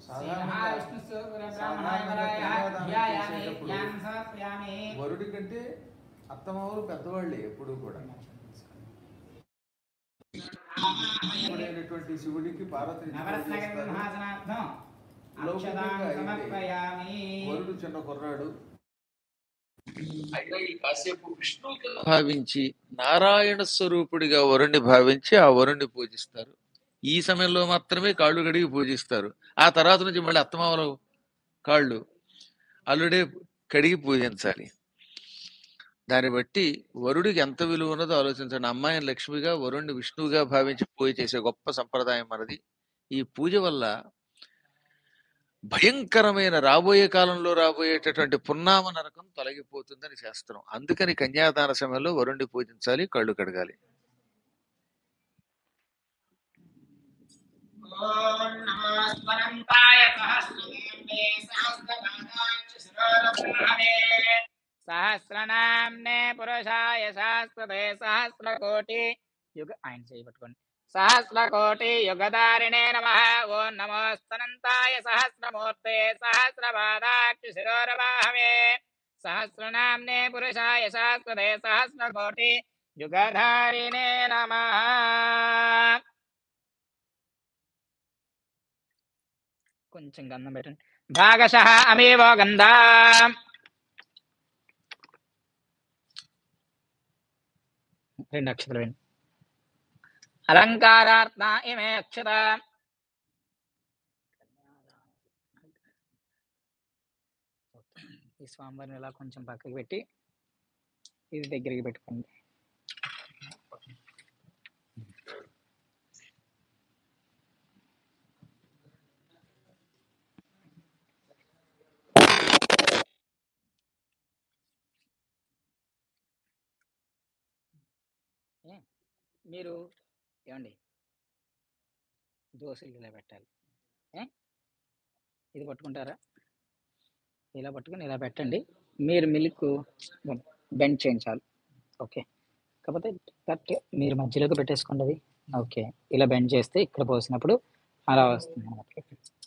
వరుడి కంటే అత్తమామలు పెద్దవాళ్ళే ఎప్పుడు కూడా ఇప్పుడైనటువంటి శివుడికి పార్వతి వరుడు చిన్న కుర్రాడు అయినా ఈ కాసేపు విష్ణువుగా భావించి నారాయణ స్వరూపుడిగా వరుణ్ణి భావించి ఆ వరుణ్ణి పూజిస్తారు ఈ సమయంలో మాత్రమే కాళ్ళు కడిగి పూజిస్తారు ఆ తర్వాత నుంచి మళ్ళీ అత్తమామలు కాళ్ళు అల్లుడే కడిగి పూజించాలి దాన్ని బట్టి వరుడికి ఎంత విలువ ఉన్నదో ఆలోచించండి అమ్మాయిని లక్ష్మిగా వరుణ్ణి విష్ణువుగా భావించి పూజ చేసే గొప్ప సంప్రదాయం మనది ఈ పూజ వల్ల భయంకరమైన రాబోయే కాలంలో రాబోయేటటువంటి పున్నామ నరకం తొలగిపోతుందని శాస్త్రం అందుకని కన్యాదాన సమయంలో వరుణ్ణి పూజించాలి కళ్ళు కడగాలి ఓం నమో స్వరంతాయ సహస్రనామే సహస్రపాదాక్ష శిరోరబ్రహ్మణే సహస్రనామ్నే పురుషాయ సహస్రతే సహస్రకోటి యుగ ఆయన చేయబట్టుకోండి సహస్రకోటి యుగధారిణే నమ ఓం నమో స్తనంతాయ సహస్రమూర్తే సహస్రపాదాక్ష శిరోరవాహవే సహస్రనామ్నే పురుషాయ సహస్రతే సహస్రకోటి యుగధారిణే నమ కొంచెం గంధం పెట్టండి భాగశ అమేవో గంధా రెండు అక్షతలు వేయండి అలంకారార్థ ఇమే అక్షత ఈ స్వామివారిని ఇలా కొంచెం పక్కకి పెట్టి ఇది దగ్గరికి పెట్టుకోండి ఏ? మీరు ఏమండి దోశలు ఇలా పెట్టాలి ఏ ఇది పట్టుకుంటారా ఇలా పట్టుకుని ఇలా పెట్టండి మీరు మిల్క్ బెండ్ చేయించాలి ఓకే కాకపోతే కరెక్ట్ మీరు మధ్యలోకి పెట్టేసుకోండి అది ఓకే ఇలా బెండ్ చేస్తే ఇక్కడ పోసినప్పుడు అలా వస్తుంది అన్నమాట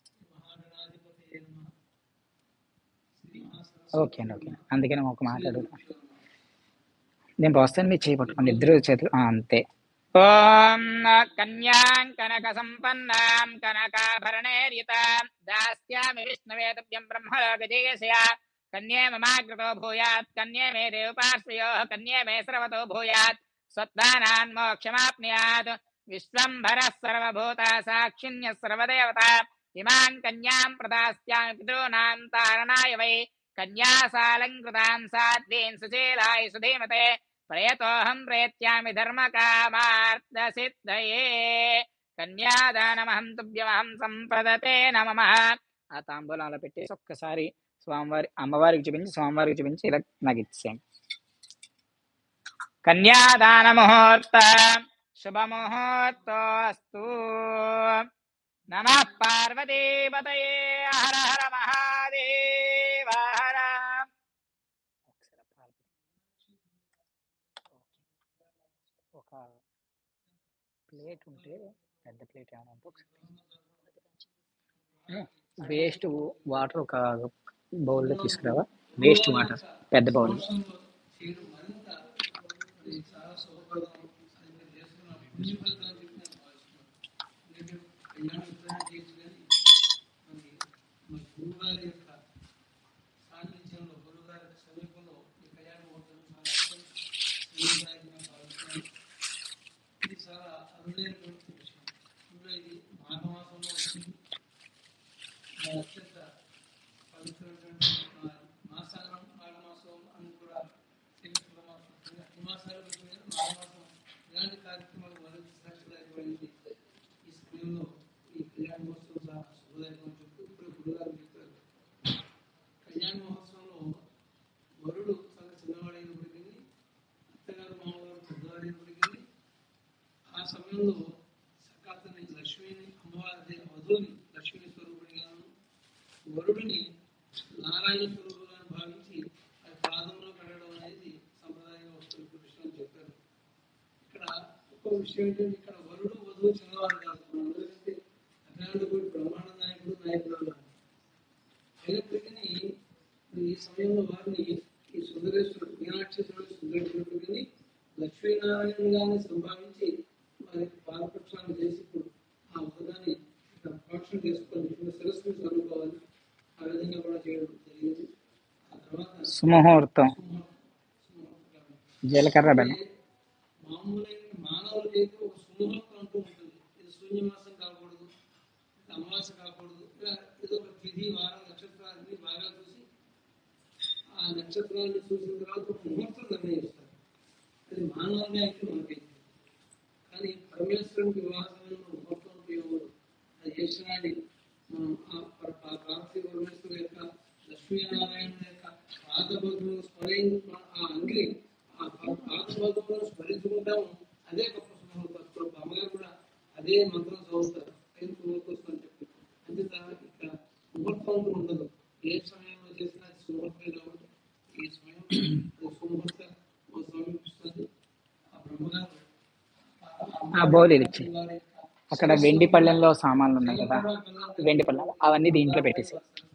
ఓకే అండి ఓకే అందుకని ఒక మాట అడుగుతాను నేను పోస్తాను మీరు చేయి పట్టుకోండి ఇద్దరు చేతులు ఆ, అంతే ఓం కన్యాం కనక సంపన్నాం కనకాభరణేర్యుతాం దాస్యామి విష్ణవే తుభ్యం బ్రహ్మలోకజేయస్య కన్యే మమాగ్రతో భూయాత్ కన్యే మే దేవపార్శ్వయో కన్యే మే స్రవతో భూయాత్ స్వత్నానాన్ మోక్షమాప్నుయాత్ విశ్వంభర సర్వభూత సాక్షిణ్య సర్వదేవత ఇమాన్ కన్యాం ప్రదాస్యామి పితॄనాం తారణాయ వై కన్యాసాలంకృతాం సాధ్వీన్ సుశీలాయ సుధీమతే ప్రయతోహం ప్రేత్యామి ధర్మకామార్థసిద్ధయే కన్యాదానమహం తుభ్యమహం సంప్రదతే నమః ఆ తాంబూలాలు పెట్టేసి ఒక్కసారి స్వామివారి అమ్మవారికి చూపించి స్వామివారికి చూపించి ఇలా నాకు ఇచ్చేయండి కన్యాదాన ముహూర్త శుభముహూర్తోస్తు నమ పార్వతీపతయే హర హర మహాదేవ హర ఒక ప్లేట్ ఉంటే పెద్ద ప్లేట్ ఏమైనా ఉంటే ఒకసారి వేస్ట్ వాటర్ ఒక బౌల్లో తీసుకురావా వేస్ట్ వాటర్ పెద్ద బౌల్ కళ్యాణ మహోత్సవంలో వరుడు చాలా చిన్నవాడైనప్పటికీ అత్తగారు మామగారు పెద్దవాడైనప్పటికీ ఆ సమయంలో సకాతని లక్ష్మిని అమ్మవారి వధువుని లక్ష్మీ స్వరూపుడిగాను వరుడిని నారాయణ స్వరూపుగా భావించి అది పాదంలో కడగడం అనేది సంప్రదాయంగా వస్తుంది కృష్ణ చెప్పారు ఇక్కడ ఒక విషయం ఏంటంటే ఇక్కడ వరుడు వధువు చిన్నవాడు కాదు మనందరికంటే అఖండ కోటి బ్రహ్మాండ నాయకుడు నాయకులు ఉన్నారు అయినప్పటికీ ఈ సమయంలో వారిని ఈ సుందరేశ్వరుడు మీనాక్షేశ్వరుడు సుందరేశ్వరుడిని లక్ష్మీనారాయణగానే సంభావించి వారి పాదపక్షాన్ని చేసి ఇప్పుడు ఆ ఉదయాన్ని ఇక్కడ ప్రోక్షణ చేసుకొని ఇప్పుడు సరస్సును చదువుకోవాలి ఆ విధంగా కూడా చేయడం జరిగింది ఆ తర్వాత సుముహూర్తం సింహ- సింహోత్సవం. జీలకర్ర బెల్లం మామూలైన మానవులకైతే ఒక సుముహూర్తం అంటూ ఉంటుంది ఇది శూన్యమాసం కాకూడదు ఇది అమావాస్య కాకూడదు ఇలా ఏదో ఒక తిథి వారం నక్షత్రాలు అన్ని బాగా చూసి ఆ నక్షత్రాలను చూసిన తర్వాత ఒక ముహూర్తం నిర్ణయిస్తారు అది మానవులుగా అయితే మనకైతే కానీ పరమేశ్వరునికి వివాహ సమయంలో ముహూర్తం ఉపయోగం అది చేసినాడి మనం ఆ పర- పర- పార్వతీ పరమేశ్వరు యొక్క లక్ష్మీనారాయణ యొక్క పాదభద్రులను స్మరించు ఆ అంగి ఆ ప- పాదభద్రులను స్మరించుకుంటాము అదే గొప్ప సుముహూర్తం ఇప్పుడు అమ్మగారు కూడా అదే మంత్రం చదువుతారు ఐదు సుముహూర్తం అని చెప్పి అంతే ఇక్కడ ముహూర్తం అంటూ ఉండదు ఏ సమయంలో చేసినా అది సుముహూర్తమే కాబట్టి ఈ సమయం అది సుముహూర్త సమీపిస్తుంది ఆ బ్రహ్మగారు ఆ బౌలీలు ఇచ్చి అక్కడ వెండి పళ్ళెంలో సామాన్లు ఉన్నాయి కదా వెండి పళ్ళెం అవన్నీ దీంట్లో పెట్టేసి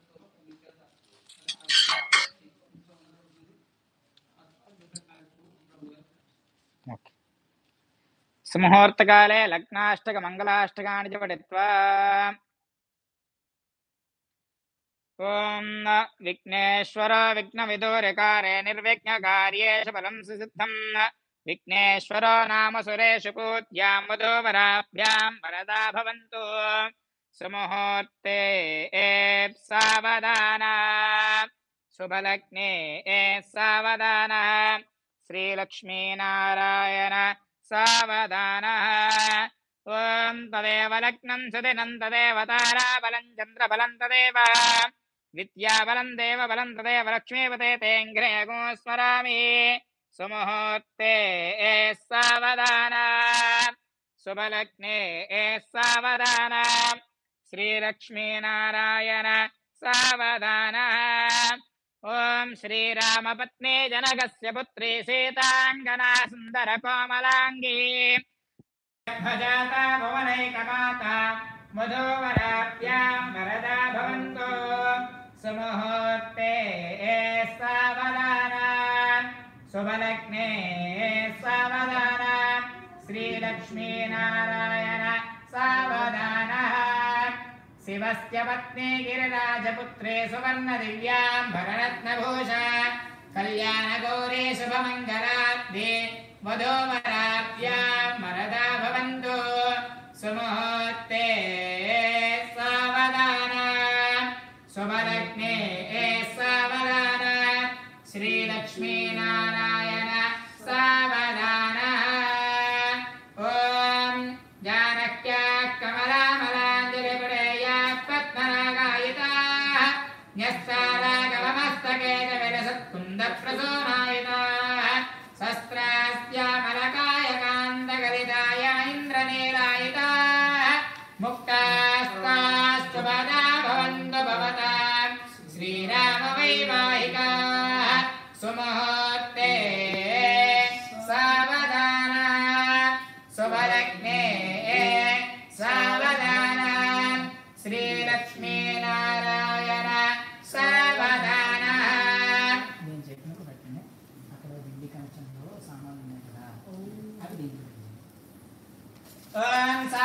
ఓకే సుముహూర్తకాలే లగ్నాష్టక మంగళాష్టకాని చ పఠిత్వా ఓం న విఘ్నేశ్వర విఘ్నవిదూరకారే నిర్విఘ్నకార్యేషు ఫలం సుసిద్ధం విఘ్నేశ్వరో నామ సురేషు పూజ్యాం వధూవరాభ్యాం వరదా భవంతు సుముహూర్తే సావధాన శుభలగ్నే సావధాన శ్రీలక్ష్మీనారాయణ సావధాన ఓం తదేవ లగ్నం సుదినం తదేవ తారాబలం చంద్రబలం తదేవ విద్యాబలం దేవబలం తదేవ లక్ష్మీపతే తేంగ్రే స్మరామి సుముహూర్తే సావధాన శుభలగ్నే సావధాన శ్రీలక్ష్మీనారాయణ సావధాన ఓం శ్రీరామపత్ని జనకస్య పుత్రి సీతాంగనా సుందర కోమలాంగీ భజాతా భువనైకమాతా మధోవరాభ్యాం వరదా భవంతు సుముహూర్తే సావధాన శుభలగ్నే సావధాన శ్రీలక్ష్మీనారాయణ సావధాన శివస్య పత్ని గిరిరాజపుత్రే సువర్ణ దివ్యాం భరరత్నభూష కళ్యాణ గౌరీ శుభమంగళాబ్ధి వధోవరాభ్యాం వరదా భవంతు సుముహూర్తే సావధాన శుభలగ్నే సావధాన శ్రీలక్ష్మీనారాయణ సావధాన ఓం జానక్యా కమలామలాంజలిపుడేయా పద్మనాగాయితా న్యస్తారాగమస్తకే విలసత్కుందప్రసూనాయితా శస్త్రాస్యామలకాయ కాంతగలితాయ ఇంద్రనీలాయితా ముక్తాస్తాస్తుపదా భవంతు భవతా శ్రీరామ వైవాహికా సుముహూర్తే సావధాన శుభలగ్నే సావధాన శ్రీలక్ష్మీనారాయణ సావధాన నేను చెప్పినట్టు పెట్టండి అక్కడ వెండి కంచంలో సామాన్లు ఉన్నాయి కదా అవి దీంట్లో ఓం సా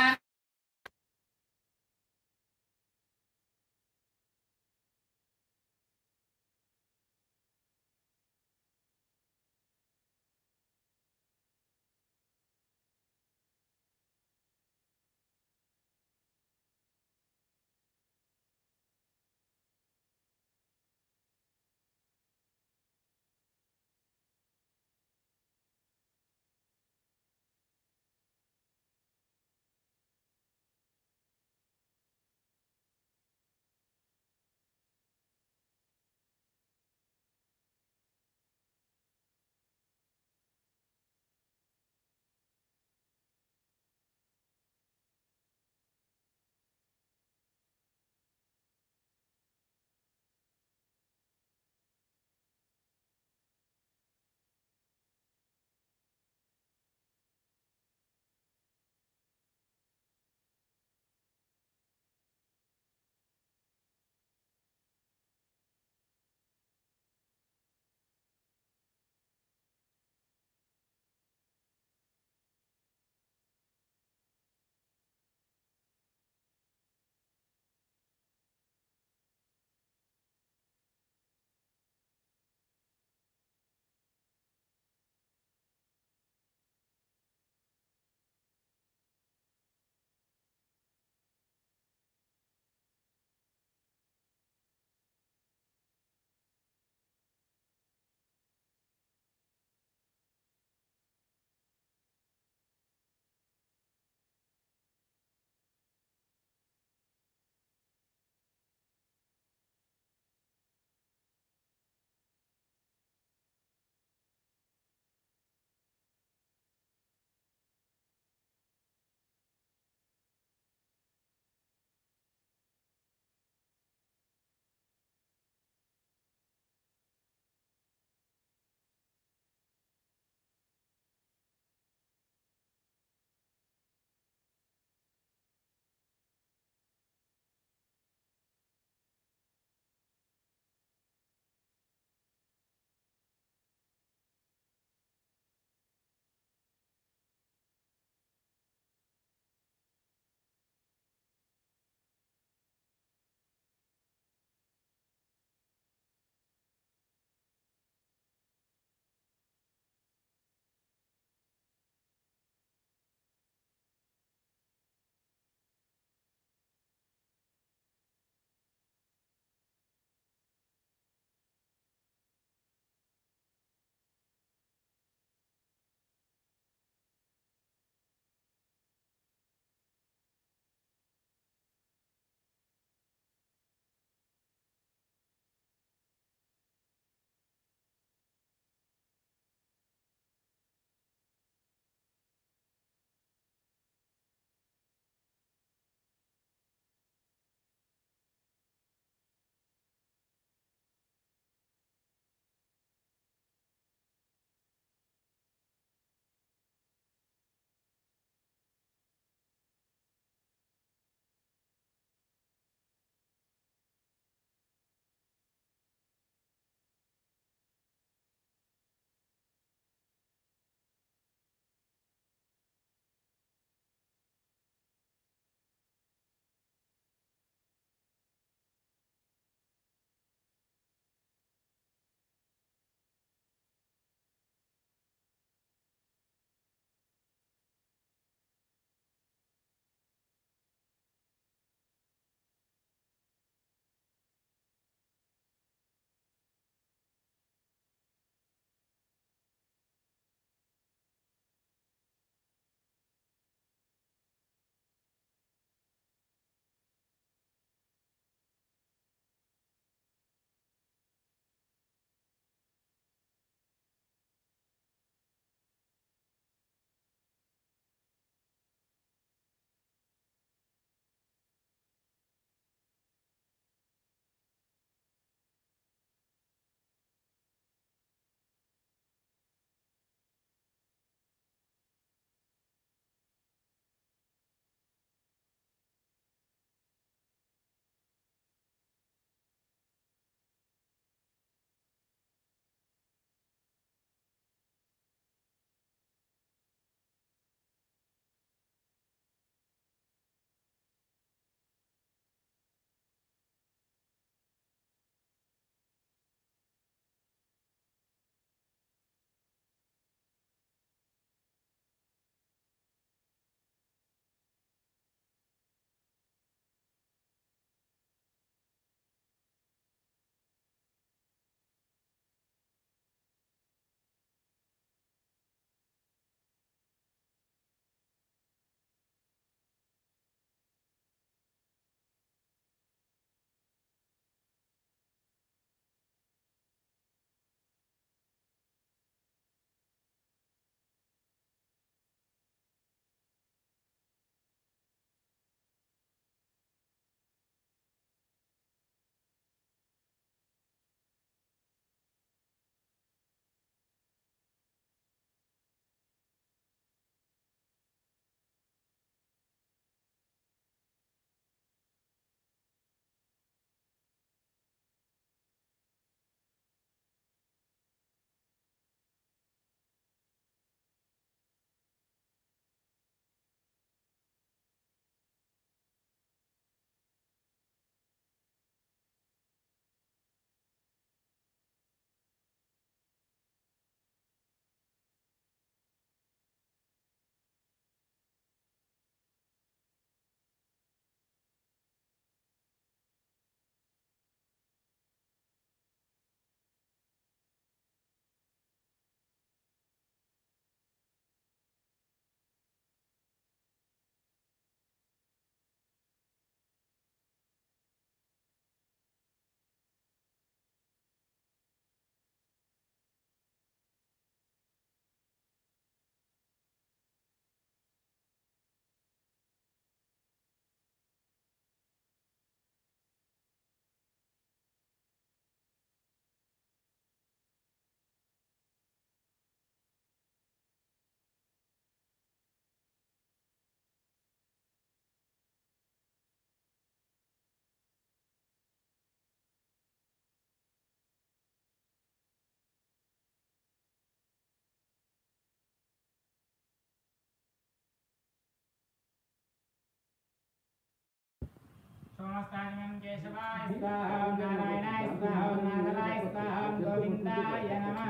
सोमस्ताजमं केशवाय स्वाहा ॐ नारायणाय स्वाहा ॐ माधवाय स्वाहा ॐ गोविन्दाय नमः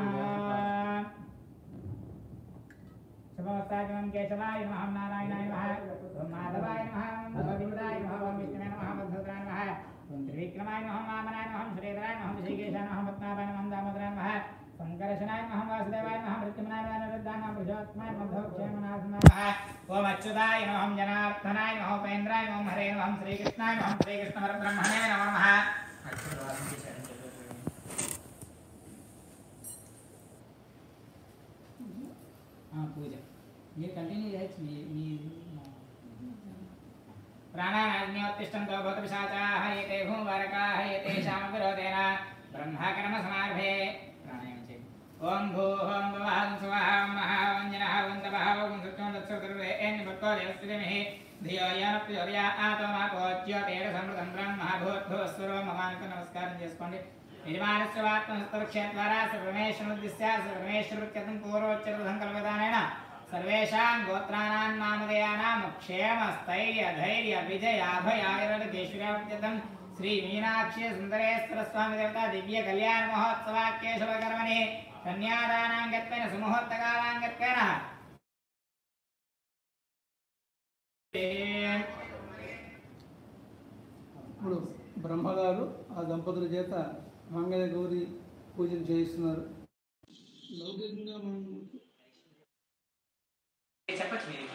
सोमस्ताजमं केशवाय नमः ॐ नारायणाय नमः ॐ माधवाय नमः ॐ गोविन्दाय नमः ॐ विष्णवे नमः ॐ मधुसूदनाय नमः ॐ त्रिविक्रमाय नमः ॐ वामनाय नमः ॐ श्रीधराय नमः ॐ ऋषिकेशाय नमः ॐ पद्मनाभाय नमः ॐ दामोदराय नमः शङ्करशनाय नमः ॐ वासुदेवाय नमः मृत्युमनाय नमः अनिरुद्धाय नमः पुरुषोत्तमाय नमः भवक्षेमनाय नमः ॐ अच्युताय नमः ॐ जनार्दनाय नमः उपेन्द्राय नमः ॐ हरे नमः ॐ श्रीकृष्णाय नमः ॐ श्रीकृष्णपरब्रह्मणे नमः పూజ మీరు కంటిన్యూ చేయొచ్చు మీ మీ ప్రాణాగ్నియోత్తిష్టంతో భూతపిశాచాः ఏతే భూమవరకాः ఏతేషాం విరోధేన బ్రహ్మకర్మసమార్భే ప్రాణాయామం చేయండి ఓం భూः ఓం భువः ఓం సువः ఓం మహः ఓం జనः ఓం తపः ఓం సత్యం తత్సర్వే ఎన్ని భక్తో దేవస్థితిమిః ధియో యన ప్రచోదయా ఆతో మా కోచ్యోతేర సమృతం బ్రహ్మ భూద్భువస్వరో మమానికి నమస్కారం చేసుకోండి యజమానస్య వాత్మస్తవక్షేత్వారా సర్వమేశ్వరుద్దిశ్య సర్వమేశ్వరుత్యతం పూర్వోచ్చర సంకల్పదానేన సర్వేషాం గోత్రానాం నామధేయానాం క్షేమ స్థైర్య ధైర్య విజయ అభయ ఆయుర్వేదేశ్వర్యాప్యతం శ్రీ మీనాక్షి సుందరేశ్వర స్వామి దేవత దివ్య కళ్యాణ మహోత్సవ కేశవ కర్మణి కన్యాదానాంగత్వేన సుముహూర్తకాలాంగత్వేన ఇప్పుడు బ్రహ్మగారు ఆ దంపతుల చేత మంగళ గౌరి పూజలు చేయిస్తున్నారు లౌకికంగా మనం చెప్పచ్చు మీరు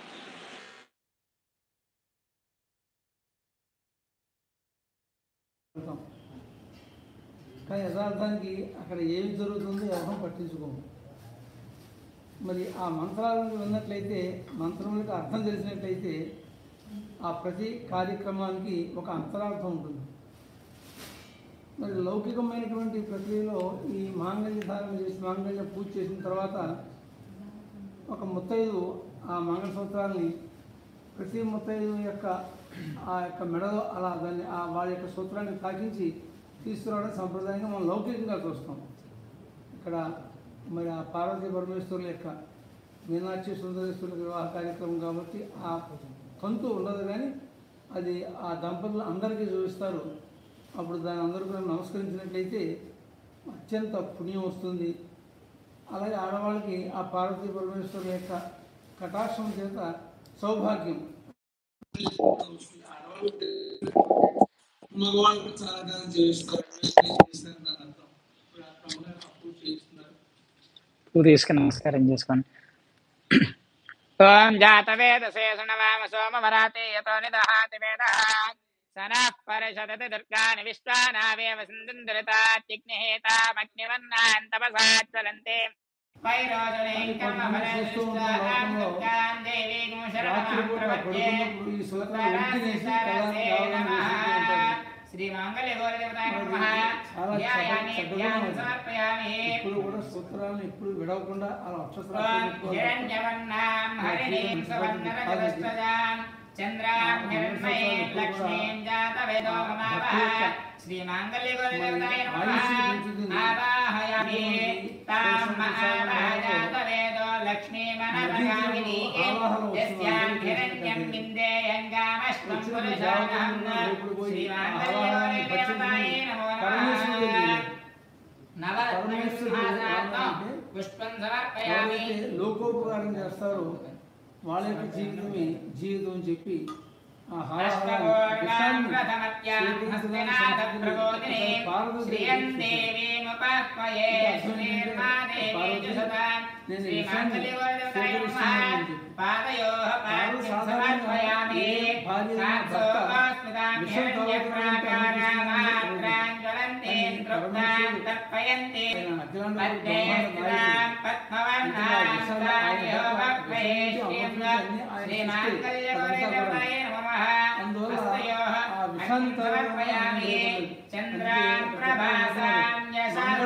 ఉంటాం కానీ యథార్థానికి అక్కడ ఏమి జరుగుతుందో ఎవరం పట్టించుకోము మరి ఆ మంత్రాలను విన్నట్లయితే మంత్రములకు అర్థం తెలిసినట్లయితే ఆ ప్రతి కార్యక్రమానికి ఒక అంతరార్థం ఉంటుంది మరి లౌకికమైనటువంటి ప్రక్రియలో ఈ మాంగళ్య ధారణ చేసి మాంగళ్య పూజ చేసిన తర్వాత ఒక ముత్తైదు ఆ మంగళసూత్రాన్ని ప్రతి ముత్తైదు యొక్క ఆ యొక్క మెడలో అలా దాన్ని ఆ వాళ్ళ యొక్క సూత్రాన్ని తాకించి తీసుకురావడం సంప్రదాయంగా మనం లౌకికంగా చూస్తాం ఇక్కడ మరి ఆ పార్వతీ పరమేశ్వరుల యొక్క మీనాక్షి సుందరేశ్వరుల వివాహ కార్యక్రమం కాబట్టి ఆ తంతు ఉండదు కానీ అది ఆ దంపతులు అందరికీ చూపిస్తారు అప్పుడు దాని అందరూ కూడా నమస్కరించినట్లయితే అత్యంత పుణ్యం వస్తుంది అలాగే ఆడవాళ్ళకి ఆ పార్వతీ పరమేశ్వరుల యొక్క కటాక్షం చేత సౌభాగ్యం మగవాళ్ళు చాలా కాలం చేస్తారు చేస్తారు దాని అర్థం ఇప్పుడు ఆ అమ్మగారు అప్పుడు చేస్తున్నారు పువ్వు తీసుకుని నమస్కారం చేసుకోండి ఓం జాతవేదసే శృణవామ సోమవరాతే యతో నిదహాతి వేద సనః పరిషదతి దుర్గాని విశ్వానావేవ సింధుందరితాత్యగ్నిహేతామగ్నివన్నాన్ తపసా జ్వలంతే వైరోజనేం కర్మ ఫలం దుర్గాన్ దేవీం శరణమహం ప్రపద్యే పడుకున్నప్పుడు ఈ సూత్రాలు ఉడికినేసి కళ్ళని కావాలని శ్రీ మంగళ గౌరీ దేవతాయ నమః చాలా ధ్యాయామి చక్కగా ధ్యానం ఉంది. సమర్పయామి ఇప్పుడు కూడా సూత్రాలను ఎప్పుడు విడవకుండా అలా ఓం అక్షరాలు పెట్టుకోవాలి. హిరణ్యవర్ణాం హరిణీం సువర్ణరజతస్వజాం చంద్రాం హిరణ్మయీం లక్ష్మీం జాతవేదో మమావహ శ్రీమాంగళ్యగౌరీదేవతాయ నమః ఆవాహయామి తాం మహావహ జాతవేదో లక్ష్మీమనవగామిని యస్యాం హిరణ్యం విందేయం గామశ్వం పురుషాణం శ్రీమాంగళ్యగౌరీదేవతాయ నమో నమః నవరత్నసింహాసనార్థం పుష్పం సమర్పయామి ఎవరైతే లోకోపకారం చేస్తారో వాళ్ళ యొక్క జీవితమే జీవితం అని చెప్పి ఆ హారాహారాన్ని, విషాన్ని స్వీకరించడానికి నేను ఈ విషయాన్ని స్వీకరిస్తున్నానని చెప్పి. వారు సాధారణంగా ఏ భార్య అయినా భర్త విషం తాగుతున్నారంటే ఆయన అఖిలాండ బ్రహ్మాండ నాయకుడు. చంద్రాన్ ప్రభాసామ్య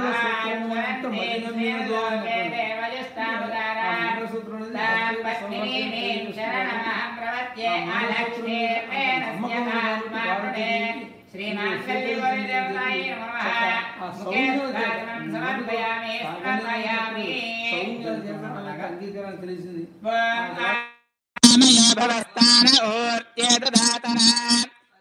సమర్పయామి అంగీకారం తెలిసింది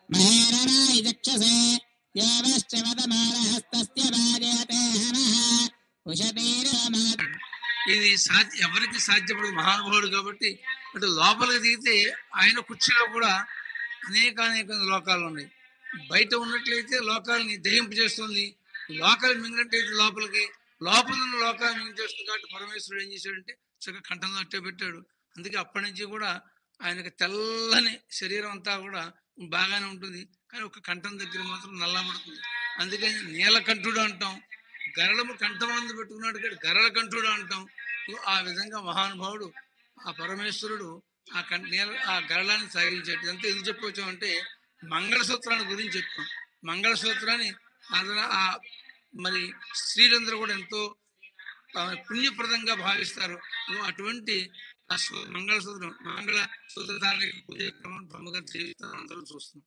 మహేరణాయ చక్షసే దేవశ్చ వదమానహస్తస్య భాజయతే హనః ఉషతీరమా ఇది సాధ్య ఎవరికి సాధ్యపడదు మహానుభావుడు కాబట్టి అటు లోపలికి దిగితే ఆయన కుర్చీలో కూడా అనేక అనేక లోకాలు ఉన్నాయి బయట ఉన్నట్లయితే లోకాలని దహింపు చేస్తుంది లోకాలు మింగినట్టయితే లోపలికి లోపల ఉన్న లోకాలు మింగేస్తుంది కాబట్టి పరమేశ్వరుడు ఏం చేశాడంటే చక్కగా కంఠంలో అట్టే పెట్టాడు అందుకే అప్పటి నుంచి కూడా ఆయనకి తెల్లని శరీరం అంతా కూడా బాగానే ఉంటుంది కానీ ఒక కంఠం దగ్గర మాత్రం నల్లబడుతుంది అందుకని నీలకంఠుడు అంటాం గరళము కంఠం అందు పెట్టుకున్నాడు కాబట్టి గరళ కంఠుడు అంటాం ఆ విధంగా మహానుభావుడు ఆ పరమేశ్వరుడు ఆ కం నీల ఆ గరళాన్ని సాగించాడు అంతే ఎందుకు చెప్పవచ్చు అంటే మంగళసూత్రాన్ని గురించి చెప్తాం మంగళసూత్రాన్ని అదన ఆ మరి స్త్రీలందరూ కూడా ఎంతో ఆ, పుణ్యప్రదంగా భావిస్తారు ఇదిగో అటువంటి ఆ సు- మంగళసూత్రం మంగళ సూత్రధారణ పూజ క్రమం బ్రహ్మగారు చేయిస్తాం అందరూ చూస్తున్నాం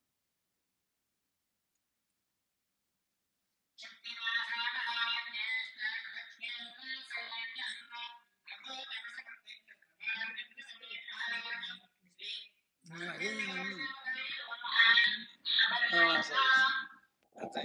అదే నేను- ఆ, సరే. అంతే.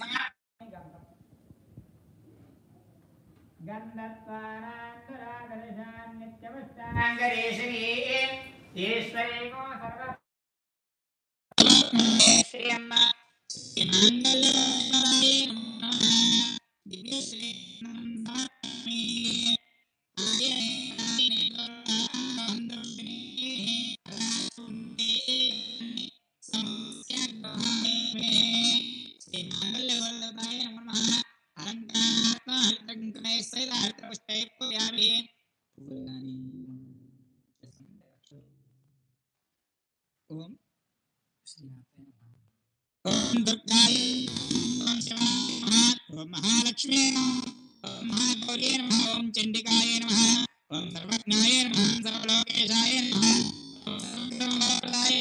ఓం శ్రీనాథాయ నమః. ఓం దుర్గాయ ఓం శివాయ నమః. ఓం మహాలక్ష్మీ ఓం మహాగౌరీ నమః ఓం చండికాయ నమః ఓం సర్వజ్ఞాయ నమః సర్వలోకేశాయ నమః ఓం సర్వప్రదాయ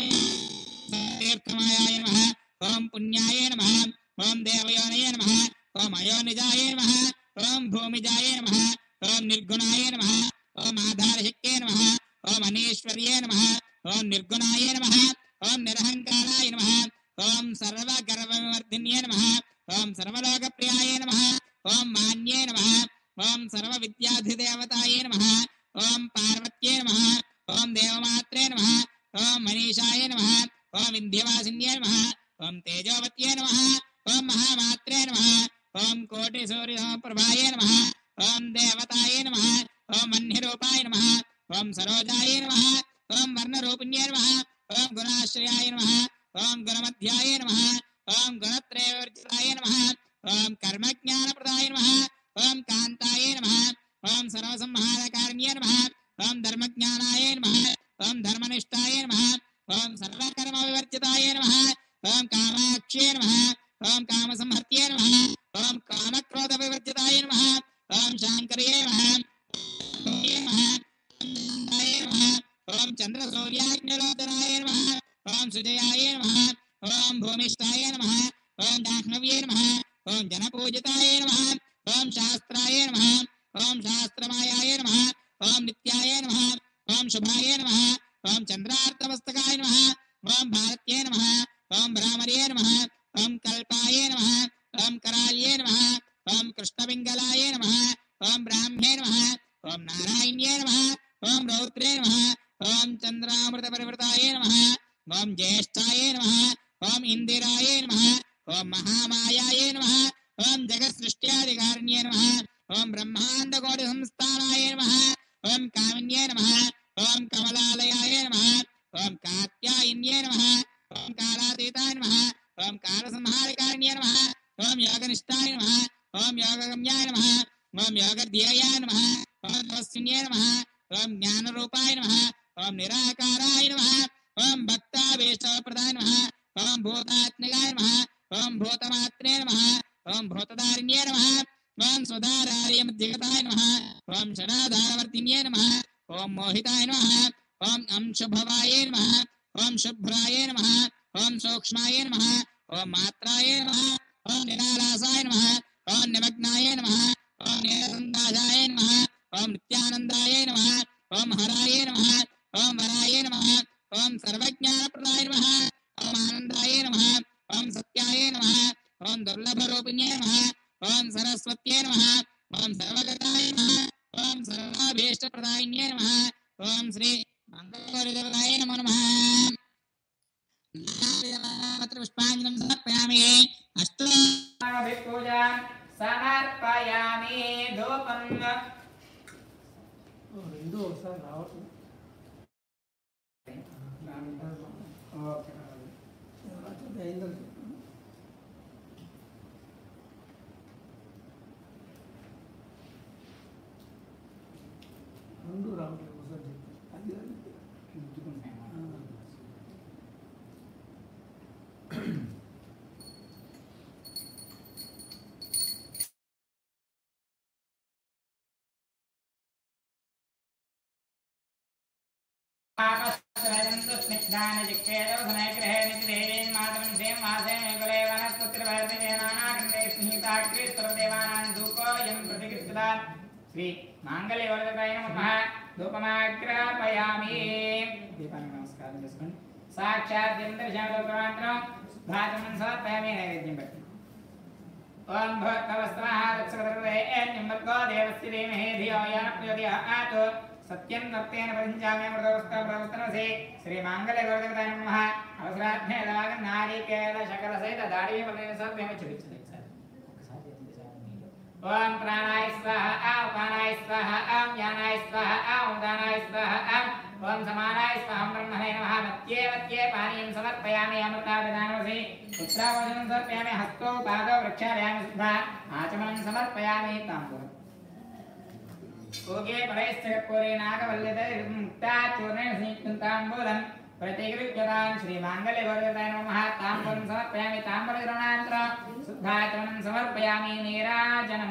తీర్థమాయాయ నమః ఓం పుణ్యాయ నమః ఓం దేవయోనయ నమః ఓం అయోనిజాయ నమః ఓం భూమిజాయ నమః ఓం నిర్గుణాయ నమః ఓం ఆధారశక్తే నమః ఓం అనీశ్వర్యే నమః ఓం నిర్గుణాయ నమః ఓం నిరహంకారాయ నమః ఓం సర్వగర్వవర్ధిన్యే నమః ఓం సర్వలోకప్రియాయ నమః ఓం మాన్యే నమః ఓం సర్వవిద్యాధిదేవతాయ నమః ఓం పార్వత్యే నమః ఓం దేవమాత్రే నమః ఓం మనీషాయ నమః ఓం వింధ్యవాసిన్యే నమః ఓం తేజోవత్యే నమః ఓం మహామాత్రే నమః ఓం కోటి సూర్య ప్రభాయ నమః ఓం దేవతాయ నమః ఓం మన్యరూపాయ నమః ఓం సరోజాయ నమః ఓం వర్ణరూపిణ్యే నమః ఓం గుణాశ్రయాయ నమః ఓం గుణమధ్యాయ నమః ఓం గుణత్రయవర్జితాయ నమః ఓం కర్మజ్ఞానప్రదాయ నమః ఓం కాంతాయ నమః ఓం సర్వసంహారకారిణ్యే నమః ఓం ధర్మజ్ఞానాయ నమః ఓం ధర్మనిష్టాయ నమః ఓం సర్వకర్మ వివర్జితాయ నమః ఓం కామాక్ష్యే నమః ఓం కామసంహర్త్యే నమః ఓం కామక్రోధ వివర్జితాయ నమః ఓం శాంకర్యే నమః నమః ఆయ నమః ఓం చంద్ర సూర్యాగ్నిలోచనాయ నమః ఓం సుజయాయ నమః ఓం భూమిష్ఠాయ నమః ఓం జాహ్నవ్యే నమః ఓం జనపూజితాయ నమః ఓం శాస్త్రాయ నమః ఓం శాస్త్రమాయాయ నమః ఓం నిత్యాయ నమః ఓం శుభాయ నమః ఓం చంద్రార్థమస్తకాయ నమః ఓం భారత్యే నమః ఓం భ్రామర్యే నమః ఓం కల్పాయ నమః ఓం కరాల్యే నమః ఓం కృష్ణపింగళాయ నమః ఓం బ్రాహ్మ్యే నమః ఓం నారాయణ్యే నమః ఓం రౌద్రే నమః ఓం చంద్రామృత పరివృతాయ నమః ఓం జ్యేష్ఠాయ నమః ఓం ఇందిరాయ నమః ఓం మహామాయాయ నమః ఓం జగత్సృష్ట్యాధికారిణ్యే నమః ఓం బ్రహ్మాండకోటి సంస్థానాయ నమః ఓం కామిన్యే నమః ఓం కమలాలయాయ నమః ఓం కాత్యాయన్యే నమః ఓం కాలాతీతాయ నమః ఓం కాలసంహారకారిణ్యే నమః ఓం యోగనిష్టాయ నమః ఓం యోగగమ్యాయ నమః ఓం యోగధ్యేయాయ నమః ఓం తస్మిన్యే నమః ఓం జ్ఞానరూపాయ నమః ఓం నిరాకారాయ నమః ఓం భక్తాభీష్టప్రదాయ నమః ఓం భూతాత్మికాయ నమః ఓం భూతమాత్రే నమః ఓం భూతదారిణ్యే నమః ఓం స్వధారార్యమధ్యగతాయ నమః ఓం శనాధారవర్తిన్యే నమః ఓం మోహితాయ నమః ఓం అంశుభవాయ నమః ఓం శుభ్రాయ నమః ఓం సూక్ష్మాయ నమః ఓం మాత్రాయ నమః ఓం నిరాలాసాయ నమః ఓం నిమగ్నాయ నమః ఓం నీలసందాసాయ నమః ఓం నిత్యానందాయ నమః ఓం హరాయ నమః ఓం వరాయ నమః ఓం సర్వజ్ఞానప్రదాయ నమః ఓం ఆనందాయ నమ ఓం సత్యాయ నమ ఓం దుర్లభరూపిణ్యే నమ ఓం సరస్వత్యే నమ ఓం సర్వగతాయ నమ ఓం సర్వాభీష్టప్రదాయిన్యే నమ ఓం శ్రీ మంగళగౌరిదేవతాయ నమో నమ పుష్పాంజలం సమర్పయామి అష్టో పూజాం సమర్పయామి ధూపం రెండు ఒకసారి రావట్లేదు ఓకే అయిందో రెండు రావట్లేదు ఒకసారి చెప్పు అది ఆ. పాపస్వయంతు స్నిగ్ధాని చిక్కేదోధనైగ్రహే నితిదేవీన్ మాతరం శ్రీం వాసే మేకులే వనస్పుత్రభరతజనానాగండే స్నిహితాగ్రే సర్వదేవానాం ధూపోయం ప్రతిగృహ్యత శ్రీ మాంగళ్యవరదాయ నమః ధూపమాగ్రాపయామి దీపానికి నమస్కారం చేసుకోండి సాక్షాత్ ఇంద్రశాలోకమాత్రం భాజనం సమర్పయామి నైవేద్యం పెట్టి ఓం భగవస్త్రః దక్షగదర్వేన్నిమ్మర్గో దేవస్య ధీమహి ధియో యో నః ప్రచోదయాత్ సత్యం దత్తేన పరిహించామి అమృతవస్త్ర ప్రవర్తనసి శ్రీ మాంగళ్య గౌరవదాయ నమః అవసరార్థే దాగ నారీకేల శకల సహిత దాడి వలన సభ్యమ చూపించండి ఒకసారి ఓం ప్రాణాయ స్వాహ ఆం పానాయ స్వాహ ఆం జ్ఞానాయ స్వాహ ఆం దానాయ స్వాహ ఆం ఓం సమానాయ స్వాహ బ్రహ్మణే నమః మత్యే మత్యే పానీయం సమర్పయామి అమృతాభిధానమసి పుత్రావచనం సమర్పయామి హస్తో పాదో వృక్షాలయామి శుద్ధ ఆచమనం సమర్పయామి తాంబూలం ఓకే పరైశ్చకర్పూరే నాగవల్లిత ముక్తా చూర్ణేన స్నిగ్ధం తాంబూలం ప్రతిగృహ్యతాం శ్రీ మాంగళ్య గౌరవతాయ నమః తాంబూలం సమర్పయామి తాంబూల ద్రోణాంతరం శుద్ధాచమనం సమర్పయామి నీరాజనం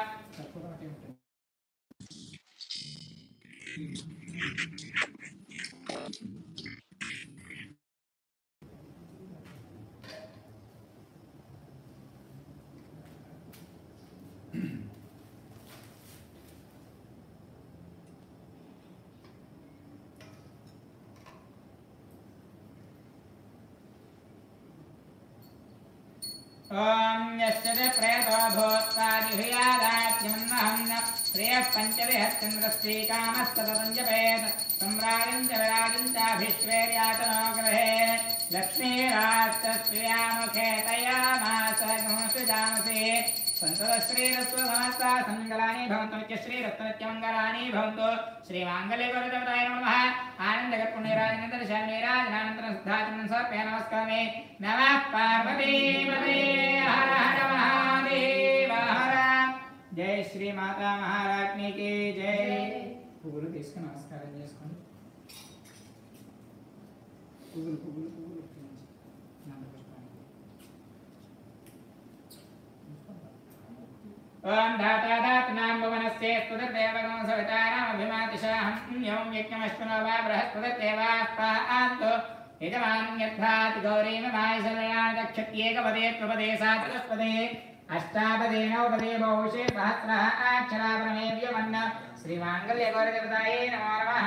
ఓం యస్య ప్రేతో భూత్వాదిభియాదాత్యమన్నహం శ్రేయః పంచవిహశ్చంద్రశ్రీకామస్తతం జపేత్ సమ్రాజిం చ విరాజిం చాభిశ్వేర్యాతనో గ్రహే లక్ష్మీరాశ్చ శ్రియాముఖే తయామాస గుంసుజామసి సంతోశ్రీరస్వసమస్త సంగళాని భవంతు నిత్యశ్రీరత్నత్యమంగళాని భవంతు శ్రీమాంగళ్యగౌరదేవతాయ నమః ఆనందగర్పుణ్యరాజనందర శరణానంతరం సిద్ధాచమనం సమర్పయ నమస్కారమే నమః పార్వతీపదే హర హర మహాదేవ హర జై శ్రీ మాతా మహారాజ్ఞికి జై పువ్వులు తీసుకుని నమస్కారం చేసుకోండి పువ్వులు పువ్వులు పువ్వులు ఉపయోగించి. ఓం ధాతా ధాతునాం భువనస్య స్ఫుటదేవగం సవితానామభిమాతిశాహం యోం యజ్ఞమశ్వనో వా బృహస్పతిర్దేవాः పాन्तు యజమాన్యర్థాతి గౌరీమమాయశరణాని దక్షత్యేకపదే త్వపదే సాచరస్పదే అష్టాపదే నవపదే బహుశే సహస్రः అక్షరాపరమేవ్యమన్న శ్రీమాంగళ్యగౌరదేవతాయే నమో నమః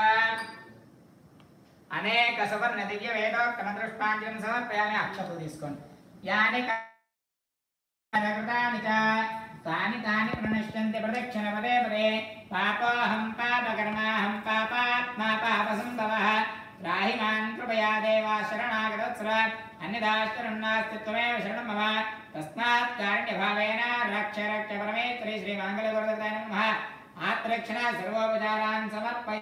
అనేక సువర్ణ దివ్య వేదోక్తమ దృష్టాంజలిని సమర్పయామి అక్షతలు తీసుకోండి యాని కృతాని చ తాని తాని ప్రణశ్యంతి ప్రదక్షిణ పదే పదే పాపోహం పాపకర్మాహం పాపాత్మా పాపసంభవః రాహి మాన్ కృపయా దేవా శరణాగతోత్సవ అన్యదాశ్చరం నాస్తి త్వమేవ శరణం మమ తస్మాత్ కారుణ్యభావేన రక్ష రక్ష పరమేశ్వరి శ్రీ మంగళగురుదత్తాయ నమః ఆత్రక్షణ సర్వోపచారాన్ సమర్పయ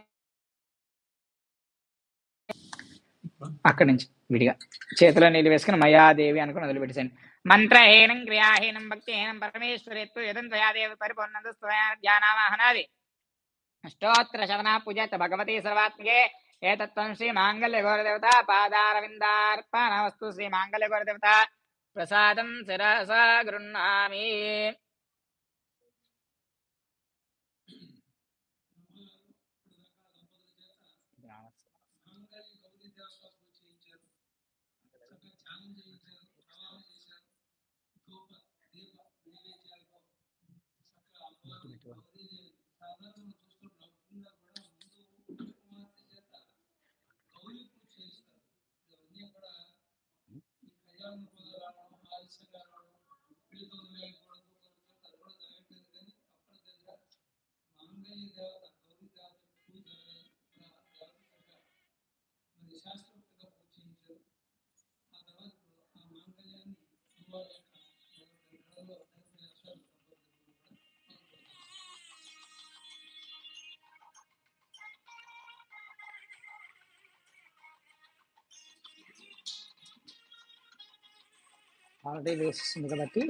అక్కడి నుంచి విడిగా చేతిలో నీళ్ళు వేసుకుని మయాదేవి అనుకుని వదిలిపెట్టేసండి మంత్రహీనం క్రియాహీనం భక్తిహీనం పరమేశ్వరేత్తు యదం త్వయాదేవి పరిపూర్ణంద ధ్యానావాహనాది అష్టోత్తర శతనా పూజ భగవతి సర్వాత్మకే ఏతత్వం శ్రీ మాంగళ్య గౌరదేవత పాదారవిందార్పణ వస్తు శ్రీ మాంగళ్య గౌరదేవత ప్రసాదం శిరస గృహ్ణామి మాంగళ్య గౌరీ దేవత పూజ చేయించారు చక్కగా ధ్యానం చేయించారు ప్రవాహం చేశారు ధూప దీప నైవేద్యాలతో చక్కగా అమ్మవారు గౌరీదేవి సాధారణంగా చూస్తున్న నవ్వుతున్నా కూడా ముందు కుమార్తె చేత గౌరీ పూజ చేయిస్తారు ఇవన్నీ కూడా దేవత గౌరీ దేవత పూజ దేవత మరి శాస్త్రోక్తంగా పూజ చేయించారు ఆ తర్వాత ఇప్పుడు ఆ మాంగళ్యాన్ని అమ్మవారి యొక్క మెడలో ధరించిన అశ్వాలు దంపతులు కూడా మనం చూడవచ్చు. ఆల్రెడీ వేసేసింది కాబట్టి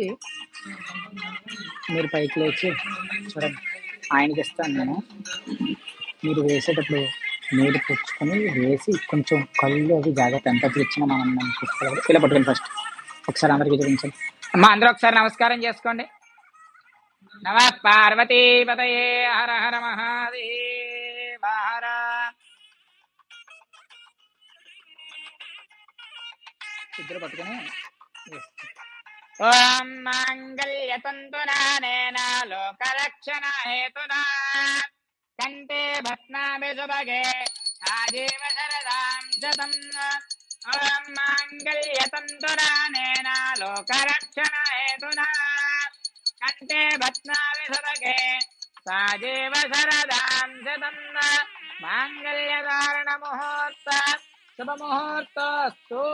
మీరు పైకి లేచి చూడండి ఆయనకి ఇస్తాను నేను మీరు వేసేటప్పుడు నీరు పుచ్చుకొని వేసి కొంచెం కళ్ళు అవి జాగ్రత్త ఎంత తెచ్చినా మనం మనం చూసుకోవాలి ఇలా పట్టుకోండి ఫస్ట్ ఒకసారి అందరికీ చూపించండి అమ్మా అందరూ ఒకసారి నమస్కారం చేసుకోండి నమ పార్వతీ పతయే హర హర మహాదేవ హర ఇద్దరు పట్టుకొని వేసుకోండి. ఓం మాంగళ్యతంతునానేన లోకరక్షణ హేతునా కంటే భస్నామి సుభగే ఆజీవ శరదాం శతం ఓం మాంగళ్యతంతునానేన లోకరక్షణ హేతునా కంటే భస్నామి సుభగే సాజీవ శరదాం శతం మాంగళ్యధారణ ముహూర్త శుభముహూర్తస్తు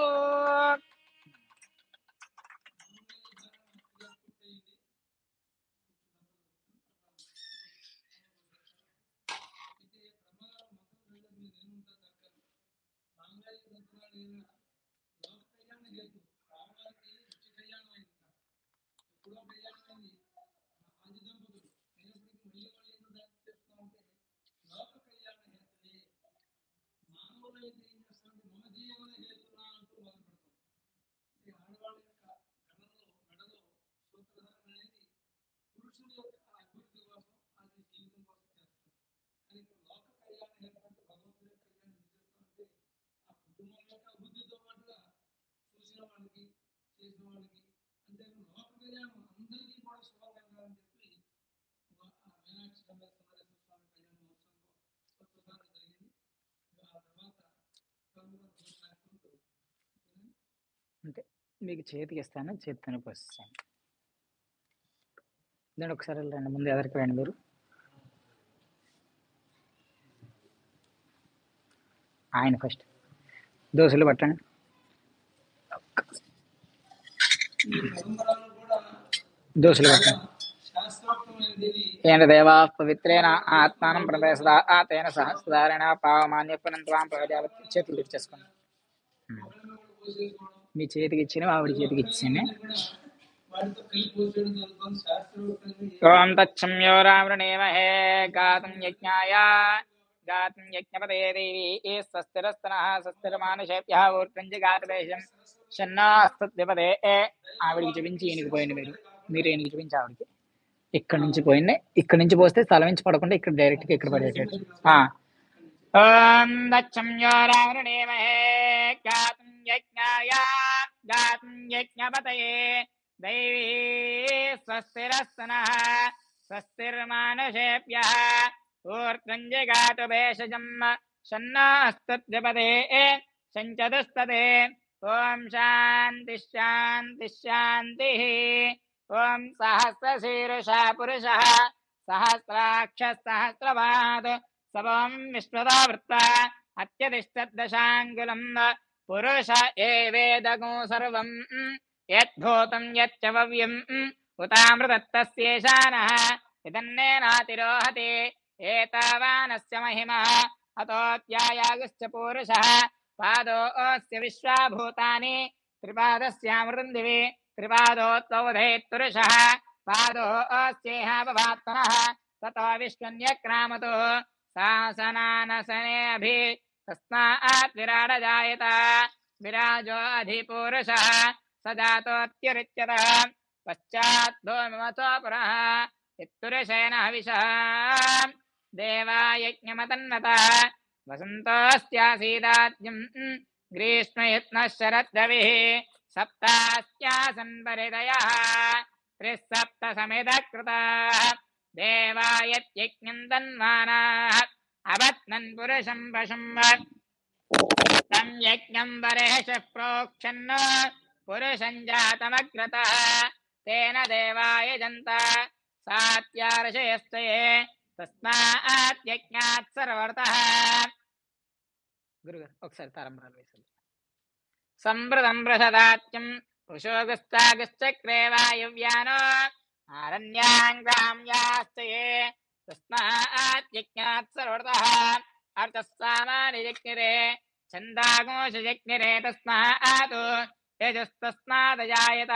అయితే బ్రహ్మగారు మొత్తం రెండు మీరు ఏముంటా చక్కగా మాంగళ్య తంత్రాలు లోక కళ్యాణ హేతు రామగారికి నిత్య కళ్యాణం అయింది ఎప్పుడో కళ్యాణం అయింది ఆది దంపతులు అయినప్పటికీ మళ్ళీ మళ్ళీ ఎందుకు దాన్ని చేస్తూ ఉంటే లోక కళ్యాణ హేతులే మానవులు అయితే ఏం చేస్తారంటే మమ జీవన హేతునా అంటూ మొదలు పెడతాం ఈ ఆడవాళ్ళ యొక్క గణంలో మెడలో సూత్రధారణ అనేది పురుషుని యొక్క అభివృద్ధి కోసం అది జీవితం కోసం చేస్తారు కానీ ఇక్కడ లోక కళ్యాణ హేతు అంటే భగవంతుడి యొక్క కళ్యాణం ఎందుకు చేస్తామంటే ఆ కుటుంబం యొక్క అభివృద్ధితో పాటుగా చూసిన వాళ్ళకి చేసిన వాళ్ళకి అంతేకాదు లోక కళ్యాణం అందరికీ కూడా శుభం కలగాలని చెప్పి ఒక ఆ మీనాక్షి చంద్రేశ్వర స్వామి కళ్యాణ మహోత్సవంలో స్వచ్ఛతాన్ని జరిగింది ఆ తర్వాత తొమ్మిదవ కార్యక్రమంతో అంటే మీకు చేతికి ఇస్తాను చేతిని పోస్తాను నేను ఒకసారి రండి ముందు ఎదరికి రండి మీరు ఆయన ఫస్ట్ దోశలు పట్టండి ఈ పరంపరలు కూడా దోశలు పట్టండి శాస్త్రోక్తమైనది ఏన దేవా పవిత్రేణ ఆత్మానం ప్రదేశదా ఆ తేన సహస్రధారణ పావమాన్య పునంత్వాం ప్రజాపతి చేతులు తెచ్చేసుకోండి మీ చేతికి ఇచ్చిన ఆవిడ చేతికి ఇచ్చాను వాటితో కలిపి పోసేయడం జరుగుతుంది శాస్త్రోక్తంగా ఓం తచ్చమ్యో రావృణేమహే గాతుం యజ్ఞాయ గాతుం యజ్ఞపదే దేవి ఏ స్వస్తిరస్తన స్వస్తిరమానుషేభ్య ఊర్కంజ గాతవేషం షన్నాస్తద్విపదే ఏ ఆవిడికి చూపించి ఈయనకి పోయింది మీరు మీరు ఈయనకి చూపించి ఆవిడకి ఇక్కడ నుంచి పోయింది ఇక్కడ నుంచి పోస్తే తల నుంచి పడకుండా ఇక్కడ డైరెక్ట్ గా ఇక్కడ పడేటట్టు ఆ. ఓం దచ్చమ్యో రావృణేమహే గాతుం యజ్ఞాయ గాతుం యజ్ఞపతయే दैवी स्वस्तिरस्तनः स्वस्तिर्मानुषेभ्यः ऊर्ध्वञ्जगातु भेषजम् शन्नास्तद्विपदे सञ्चतुस्तते ॐ शान्तिः शान्तिः शान्तिः ॐ सहस्रशीर्षः पुरुषः सहस्राक्षः सहस्रपात् सबं विश्वदावृत्ता अत्यतिष्ठद्दशाङ्गुलम् पुरुष एवेदगो सर्वम् यद्भूतं यच्च भव्यम् उतामृतत्तस्येषानः इदन्नेनातिरोहति एतावानस्य महिमा अतोऽत्यायागश्च पूरुषः पादोऽस्य विश्वाभूतानि त्रिपादस्यामृतं दिवि त्रिपादोत्तौधेत्पुरुषः पादोऽस्येहापभात्मनः ततो विश्वन्यक्रामतो शासनानसनेऽभि तस्मात् विराडजायत विराजो अधिपूरुषः स जातोऽत्युच्यतः पश्चात् भूमिमतो पुरः इत्पुरुषेण हविषः देवायज्ञमतन्नतः वसन्तोऽस्यासीदाद्यम् ग्रीष्मयत्नः शरद्रविः सप्तास्यासन् परिदयः त्रिसप्त समिदः कृताः देवायत्यज्ञम् तन्मानाः अवत्नन् पुरुषम् पशुम् तं यज्ञं वरेशः प्रोक्षन् पुरुषं जातमग्रतः तेन देवाय जन्त सात्यार्षयश्च ये తస్మాత్ యజ్ఞాత్ సర్వర్తః గురుగారు ఒకసారి తారంబరాలు వేసాలి సంవృతం బృహదాత్యం వృషోగశ్చాగశ్చక్రే వాయువ్యానో ఆరణ్యాంగ్రామ్యాశ్చ ఏ తస్మాత్ యజ్ఞాత్ సర్వర్తః అర్థస్సామాని యజ్ఞరే ఛందాగోష యజ్ఞరే తస్మాత్ యజస్తస్మాదజాయత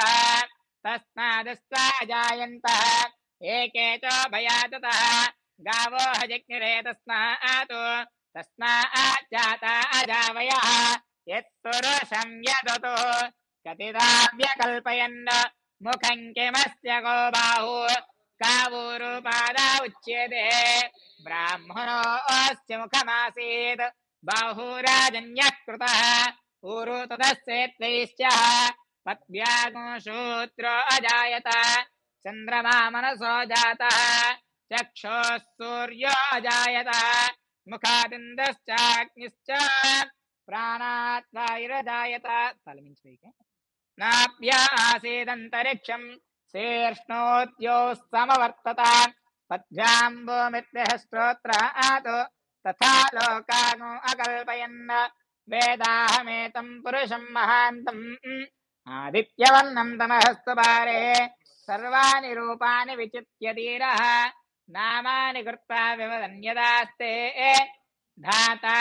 తస్మాదస్తాజాయంత ఏకే చ భయాతతః గావో హజజ్ఞరే తస్మాత్ తస్మాజ్జాత అజావయः యత్పురుషం యదతు కతిదావ్యకల్పయన్ ముఖం కిమస్య గో బాహు కావూరుపాద ఉచ్యతే బ్రాహ్మణోऽस्य ముఖమాసీత్ బాహురాజన్యः కృతः ఊరు తదస్యేత్వైశ్చः పద్భ్యాగో శూద్रो అజాయత చంద్రమా మనసో జాతः చక్షోः సూర్యో అజాయత ముఖాదిందశ్చాగ్నిశ్చ ప్రాణాత్ వాయురజాయత తలమించి వైకే నాభ్యాసేదంతరిక్షం శీర్ష్ణోద్యో సమవర్తత పద్భ్యాంబోమిత్యః స్తోత్రాత్ తథా లోకాను అకల్పయన్ వేదాహమేతం పురుషం మహాంతం ఆదిత్యవర్ణం తమహస్తు పారే సర్వాణి రూపాణి విచిత్య ధీరः నామాని కృత్వా వివదన్యదాస్తే ధాతా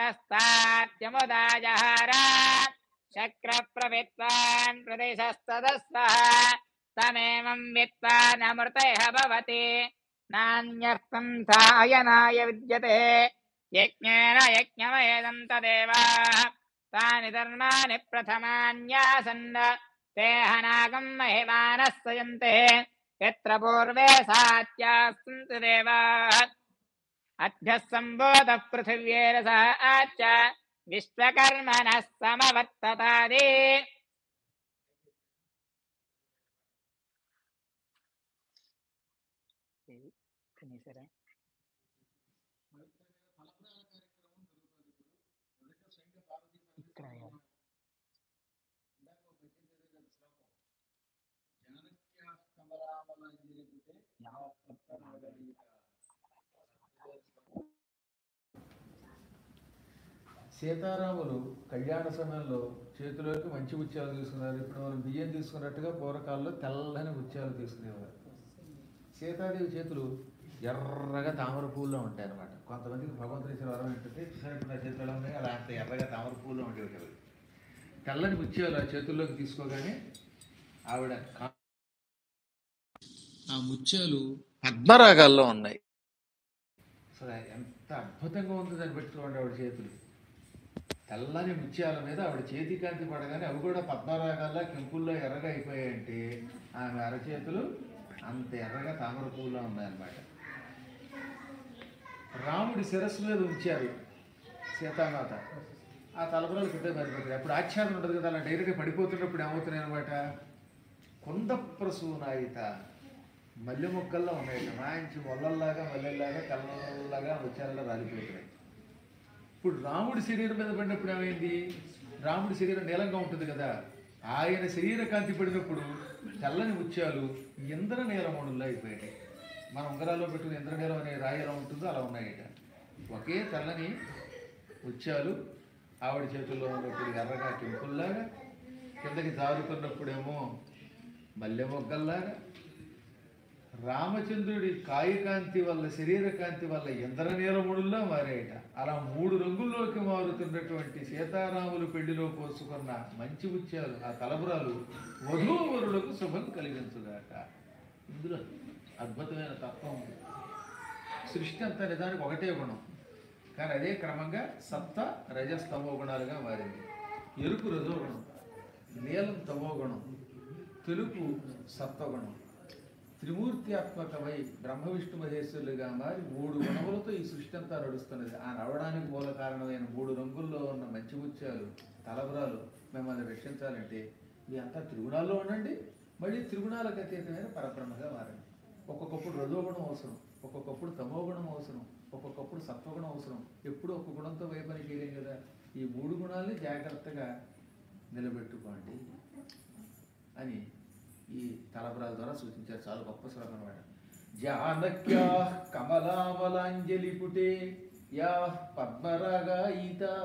పురస్తాత్యముదాజహార శక్ర ప్రవిత్వాన్ ప్రదేశస్తదస్వః తమేమం విత్వా నమృతయః భవతి నాణ్యర్థం ధాయనాయ విద్యతే యజ్ఞేన యజ్ఞమయేదం తదేవ తాని ధర్మాని ప్రథమాన్యాసన్ ते हनागं महिमानः सयन्ते यत्र पूर्वे सात्यास्सन्ति देवाः अभ्यः सम्बोधः पृथिव्येरसः आच्च विश्वकर्मणः समवर्ततादि తినేసారా ఇక్కడ సీతారాములు కళ్యాణ సమయంలో చేతిలోకి మంచి ముత్యాలు తీసుకున్నారు ఇప్పుడు మనం బియ్యం తీసుకున్నట్టుగా పూర్వకాలంలో తెల్లని ముత్యాలు తీసుకునేవారు సీతాదేవి చేతులు ఎర్రగా తామర పూల్లో ఉంటాయి అన్నమాట కొంతమందికి భగవంతుని ఇచ్చిన వరం ఏంటంటే చూసారా ఇప్పుడు నా చేతులు ఎలా ఉన్నాయి అలా అంత ఎర్రగా తామర పూల్లో ఉండేవి అవి తెల్లని ముత్యాలు ఆ చేతుల్లోకి తీసుకోగానే ఆవిడ కా- ఆ ముత్యాలు పద్మరాగాల్లో ఉన్నాయి అసలు ఎంత అద్భుతంగా ఉంది దాన్ని బట్టి చూడండి ఆవిడ చేతులు తెల్లని ముత్యాల మీద ఆవిడ చేతి కాంతి పడగానే అవి కూడా పద్మరాగాల్లో కెంపుల్లో ఎర్రగా అయిపోయాయంటే ఆమె అరచేతులు అంత ఎర్రగా తామర పువ్వులో ఉన్నాయన్నమాట రాముడి శిరస్సు మీద ఉంచారు సీతామాత ఆ తలపురాలు పెద్ద పడిపోతాయి అప్పుడు ఆచ్ఛాదన ఉండదు కదా అలా డైరెక్ట్గా పడిపోతున్నప్పుడు ఏమవుతున్నాయి అనమాట కుందప్రసూనాయిత మల్లె మొక్కల్లో ఉన్నాయి మంచి మొల్లల్లాగా మల్లెల్లాగా కళ్ళల్లాగా ముత్యాలలో రాలిపోతున్నాయి ఇప్పుడు రాముడి శరీరం మీద పడినప్పుడు ఏమైంది రాముడి శరీరం నీలంగా ఉంటుంది కదా ఆయన శరీర కాంతి పడినప్పుడు తెల్లని ముత్యాలు ఇంద్ర నీలమణుల్లో అయిపోయాయి మన ఉంగరాల్లో పెట్టుకుని ఇంద్రనీలం అనే రాయి ఎలా ఉంటుందో అలా ఉన్నాయట ఒకే తెల్లని ముత్యాలు ఆవిడ చేతుల్లో ఉన్నప్పుడు ఎర్రగా కెంపుల్లాగా కిందకి జారుతున్నప్పుడేమో మల్లె మొగ్గల్లాగా రామచంద్రుడి కాయకాంతి వల్ల శరీర కాంతి వల్ల ఇంద్రనీలముడుల్లో మారాయట అలా మూడు రంగుల్లోకి మారుతున్నటువంటి సీతారాములు పెళ్లిలో పోసుకున్న మంచి ముత్యాలు ఆ తలబురాలు వధూవరులకు శుభం కలిగించుగాక ఇందులో అద్భుతమైన తత్వం ఉంది సృష్టి అంతా నిజానికి ఒకటే గుణం కానీ అదే క్రమంగా సప్త రజస్తమో గుణాలుగా మారింది ఎరుపు రజోగుణం నీలం తమో గుణం తెలుపు సత్వగుణం త్రిమూర్త్యాత్మకమై బ్రహ్మ విష్ణు మహేశ్వరులుగా మారి మూడు గుణములతో ఈ సృష్టి అంతా నడుస్తున్నది ఆ నడవడానికి మూల కారణమైన మూడు రంగుల్లో ఉన్న మంచి ముత్యాలు తలబరాలు మిమ్మల్ని రక్షించాలంటే మీ అంతా త్రిగుణాల్లో ఉండండి మళ్ళీ త్రిగుణాలకు అతీతమైన పరబ్రహ్మగా మారండి ఒక్కొక్కప్పుడు రజోగుణం అవసరం ఒక్కొక్కప్పుడు తమోగుణం అవసరం ఒక్కొక్కప్పుడు సత్వగుణం అవసరం ఎప్పుడు ఒక్క గుణంతో వైపని చేయలేం కదా ఈ మూడు గుణాలని జాగ్రత్తగా నిలబెట్టుకోండి అని ఈ తలబరాల ద్వారా సూచించారు చాలా గొప్ప శ్లోకం అనమాట జానక్యా కమలామలాంజలిపుటే యా పద్మరాగాయితా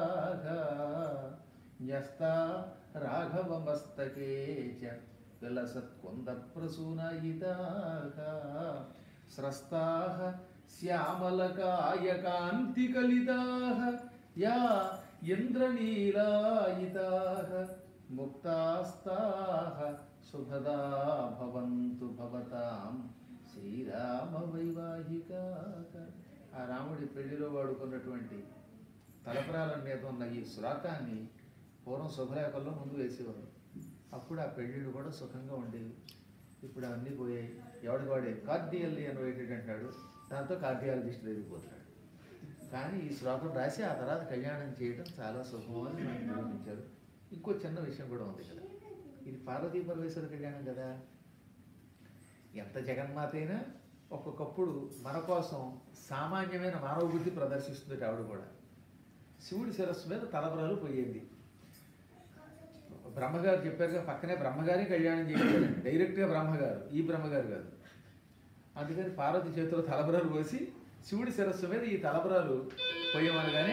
న్యస్తా రాఘవమస్తకే చ విలసత్కుందప్రసూనాయితా స్రస్తా శ్యామలకాయకాంతికలితా యా ఇంద్రనీలాయితా ముక్తాస్తా శుభదా భవంతు భవతాం శ్రీరామ వైవాహిక ఆ రాముడి పెళ్లిలో వాడుకున్నటువంటి తలపరాల మీద ఉన్న ఈ శ్లోకాన్ని పూర్వం శుభలేఖల్లో ముందు వేసేవారు అప్పుడు ఆ పెళ్ళిళ్ళు కూడా సుఖంగా ఉండేవి ఇప్పుడు అవన్నీ పోయాయి ఎవడికి వాడే కార్డియల్లీ ఇన్వైటెడ్ అంటాడు దాంతో కార్డియాలజిస్ట్ వెళ్ళిపోతాడు కానీ ఈ శ్లోకం రాసి ఆ తర్వాత కళ్యాణం చేయడం చాలా సుఖం అని మనకు నిరూపించారు ఇంకో చిన్న విషయం కూడా ఉంది కదా ఇది పార్వతీ పరమేశ్వర కళ్యాణం కదా ఎంత జగన్మాత అయినా ఒక్కొక్కప్పుడు మన కోసం సామాన్యమైన మానవ బుద్ధి ప్రదర్శిస్తుంది ఆవిడ కూడా శివుడి శిరస్సు మీద తలబరాలు పోయింది బ్రహ్మగారు చెప్పారుగా పక్కనే బ్రహ్మగారి కళ్యాణం చేయాలి డైరెక్ట్గా బ్రహ్మగారు ఈ బ్రహ్మగారు కాదు అందుకని పార్వతి చేతిలో తలబరాలు పోసి శివుడి శిరస్సు మీద ఈ తలబరాలు పోయమనగానే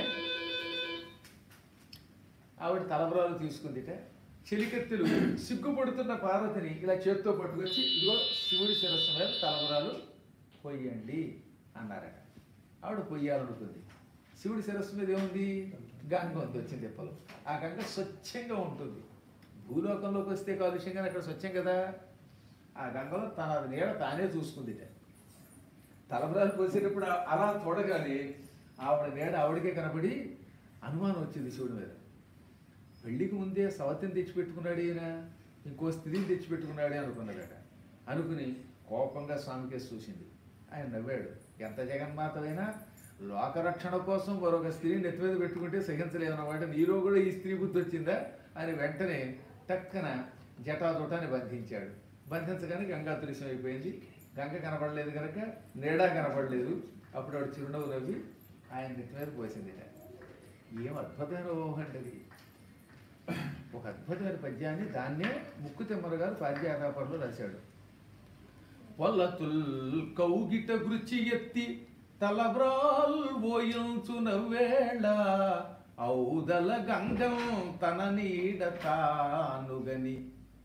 ఆవిడ తలబరాలు తీసుకుందిట చెలికత్తెలు సిగ్గుపడుతున్న పార్వతిని ఇలా చేత్తో పట్టుకొచ్చి ఇదిగో శివుడి శిరస్సు మీద తలబరాలు పొయ్యండి అన్నారట ఆవిడ పొయ్యాలనుకుంది శివుడి శిరస్సు మీద ఏముంది గంగ ఉంది వచ్చింది తెప్పలు ఆ గంగ స్వచ్ఛంగా ఉంటుంది భూలోకంలోకి వస్తే కాలుష్యంగా అక్కడ స్వచ్ఛం కదా ఆ గంగలో తన నీడ తానే చూసుకుందిట తలబరాలు పోసేటప్పుడు ఆ- అలా చూడగానే ఆవిడ నీడ ఆవిడకే కనబడి అనుమానం వచ్చింది శివుడి మీద పెళ్లికి ముందే సవతిని తెచ్చిపెట్టుకున్నాడు ఈయన ఇంకో స్త్రీని తెచ్చిపెట్టుకున్నాడే అనుకున్నాడట అనుకుని కోపంగా స్వామికే చూసింది ఆయన నవ్వాడు ఎంత జగన్మాతమైనా లోకరక్షణ కోసం మరొక స్త్రీని నెత్తి మీద పెట్టుకుంటే సహించలేదన్నమాట నీలో కూడా ఈ స్త్రీ బుద్ధి వచ్చిందా అని వెంటనే టక్కన జటాజుటాన్ని బంధించాడు బంధించగానే గంగా దృశ్యం అయిపోయింది గంగ కనపడలేదు కనుక నీడా కనపడలేదు అప్పుడు ఆవిడ చిరునవ్వు నవ్వి ఆయన నెత్తి మీద పోసిందిట ఏం అద్భుతమైన ఊహ అండి అది ఒక అద్భుతమైన పద్యాన్ని దాన్నే ముక్కు తిమ్మర గారు పాద్యాకాపంలో రాశాడు పొల్లతుల్ కౌగిట గృచి ఎత్తి తలబ్రాల్ ఓయించు నవ్వేళ ఔదల గంగం తన నీడ తానుగని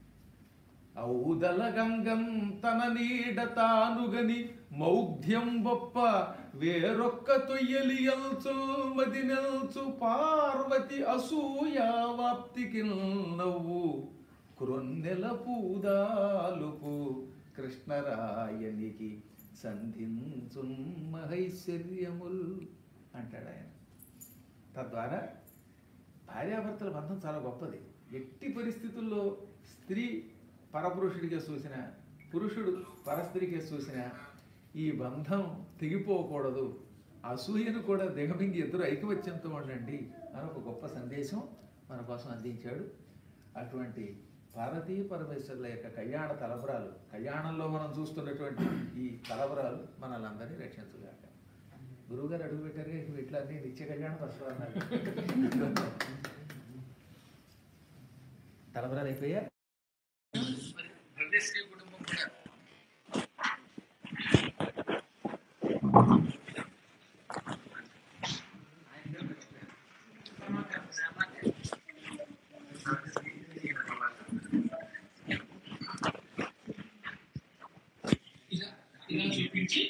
ఔదల గంగం తన నీడ తానుగని మౌగ్ధ్యం బొప్ప వేరొక్క తొయ్యలియల్చు మదినల్చు పార్వతి అసూయావాప్తికి నవ్వు క్రొన్నెల పూదాలుపు కృష్ణరాయనికి సంధించు మహైశ్వర్యముల్ అంటాడు ఆయన తద్వారా భార్యాభర్తల బంధం చాలా గొప్పది ఎట్టి పరిస్థితుల్లో స్త్రీ పరపురుషుడిగా చూసిన పురుషుడు పరస్త్రీగా చూసిన ఈ బంధం తెగిపోకూడదు అసూయను కూడా దిగమింగి ఇద్దరు ఐకమత్యంతో ఉండండి అని ఒక గొప్ప సందేశం మన కోసం అందించాడు అటువంటి పార్వతీ పరమేశ్వరుల యొక్క కళ్యాణ తలబరాలు కళ్యాణంలో మనం చూస్తున్నటువంటి ఈ తలబరాలు మనల్ని రక్షించగాక గురువుగారు అడుగు పెట్టారు ఇక ఇట్లా అన్ని నిత్య కళ్యాణం వస్తూ అన్నారు తలబరాలు అయిపోయా భవ్యశ్రీ కుటుంబం కూడా ఇలా ఇలా చూపించి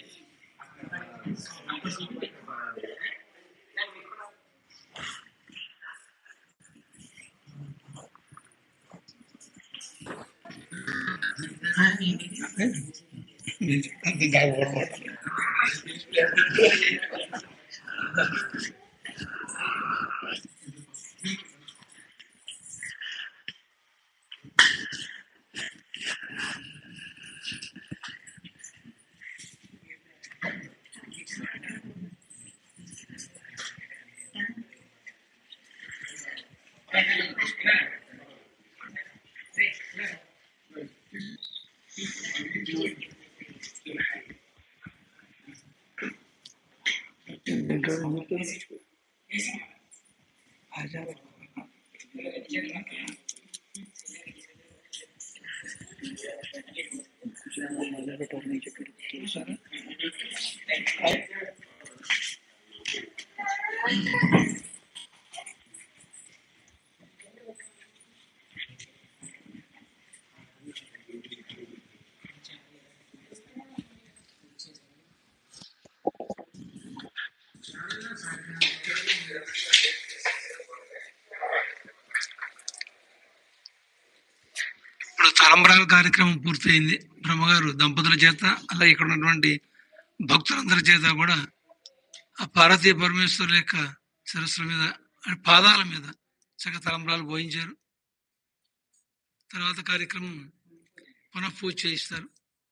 పెట్టారు ఇప్పుడు తలంబ్రాల కార్యక్రమం పూర్తయింది బ్రహ్మగారు దంపతుల చేత అలాగే ఇక్కడ ఉన్నటువంటి భక్తులందరి చేత కూడా ఆ పార్వతీ పరమేశ్వరుల యొక్క శిరస్సుల మీద ఆ పాదాల మీద చక్క తలంబ్రాలు పోయించారు తర్వాత కార్యక్రమం పునః పూజ చేయిస్తారు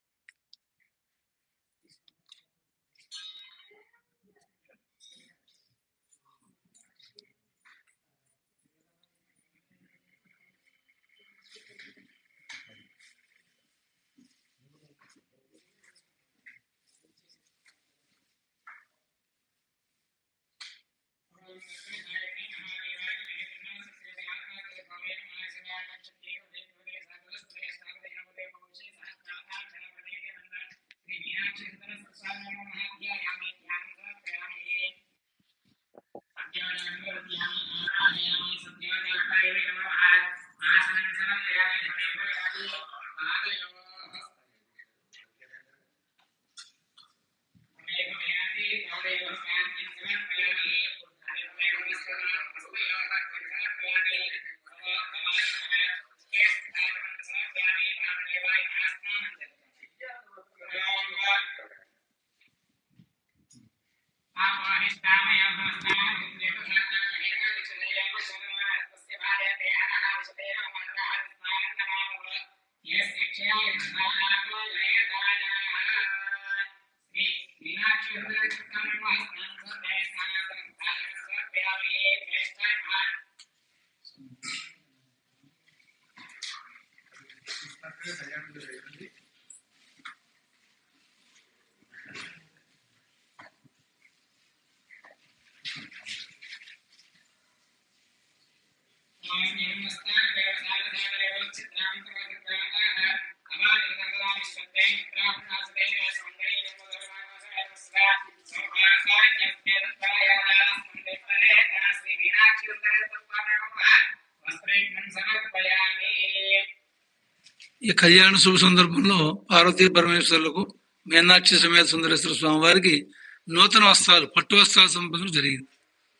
ఈ కళ్యాణ శుభ సందర్భంలో పార్వతీ పరమేశ్వరులకు మీనాక్షి సమేత సుందరేశ్వర స్వామి వారికి నూతన వస్త్రాలు పట్టు వస్త్రాలు సంపదలు జరిగింది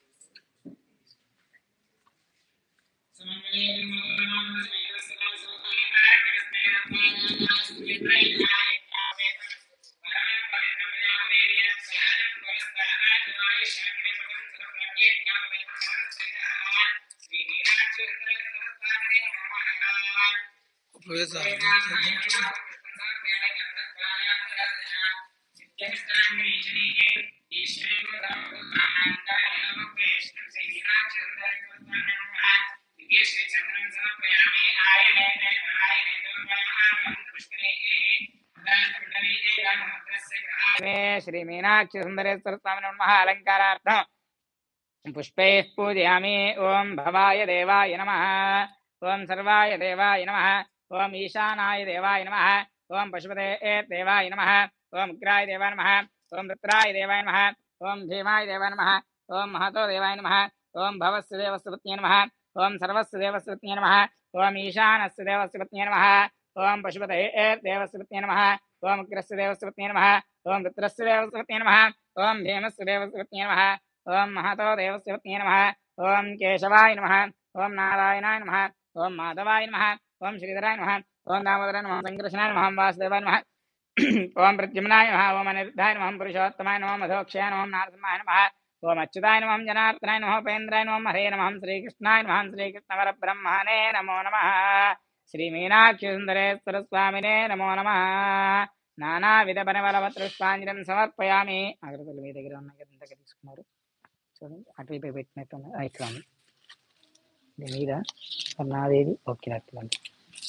శ్రీ మీనాక్షి సుందరేశ్వర స్వామి నమ అలంకారార్థం పుష్పైः పూజయామి ఓం భవాయ దేవాయ నమ ఓం సర్వాయ దేవాయ నమ ఓం ఈశానాయ దేవాయ నమ ఓం పశుపతే దేవాయ నమ ఓం ఉగ్రాయ దేవాయ నమ ఓం రుద్రాయ దేవాయ నమ ఓం భీమాయ దేవాయ నమ ఓం మహతో దేవాయ నమ ఓం భవస్సు దేవస్సు పత్న్యే నమ ఓం సర్వస్సు దేవస్సు పత్న్యే నమ ఓం ఈశానస్సు దేవస్సు పత్న్యే నమ ఓం పశుపతే దేవస్సు పత్న్యే నమ ఓం ఉగ్రస్సు దేవస్సు పత్న్యే నమ ఓం రుద్రస్సు దేవస్సు పత్న్యే నమ ఓం భీమస్సు దేవస్సు పత్న్యే నమ ఓం మహతో దేవస్య పత్న్యే నమ ఓం కేశవాయ నమ ఓం నారాయణాయ నమ ఓం మాధవాయ నమ ఓం శ్రీధరాయ నమ ఓం దామోదరాయ నమ సంకృష్ణాయ నమ వాసుదేవాయ నమ ఓం ప్రద్యుమ్నాయ నమ ఓం అనిరుద్ధాయ నమ పురుషోత్తమాయ నమ మధోక్షయాయ నమ నారసింహాయ నమ ఓం అచ్యుతాయ నమ జనార్దనాయ నమ ఉపేంద్రాయ నమ హరే నమ శ్రీకృష్ణాయ నమ శ్రీకృష్ణ పరబ్రహ్మణే నమో నమ శ్రీ మీనాక్షి సుందరేశ్వర స్వామినే నమో నమ నానావిధ బలవత్రుష్పాంజలం సమర్పయామి అగరబల్లి మీ దగ్గర ఉన్నాయి కదా ఇంతగా తీసుకున్నారు చూడండి అటు ఇటు పెట్టినట్టు ఉన్నది. ఆ, ఇక్కడ ఉంది దీని మీద నాదేది ఓకే అట్లా ఉంది.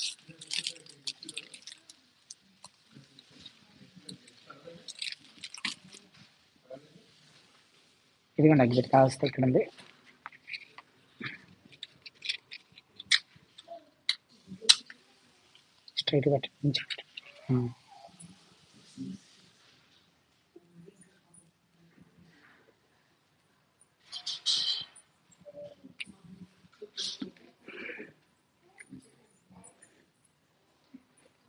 ఇదిగోండి అగ్గిపెట్టి కావస్తే ఇక్కడ ఉంది స్ట్రైట్ పెట్టి నుంచి పెట్టు. ఉమ్.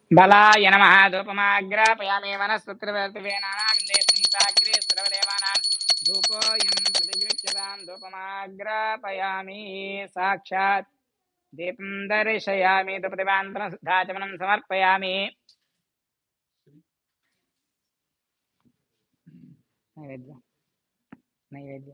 బలాయ నమ ధూపమాగ్రాపయామి వనస్పతివేనానాగంధే స్మితాగ్రే సర్వదేవానాం ధూపోయం ప్రతిగృహ్యతాం ధూపమాగ్రాపయామి సాక్షాత్ దీపం దర్శయామి ధూపదివాంతరం శుద్ధాచమనం సమర్పయామి నైవేద్యం నైవేద్యం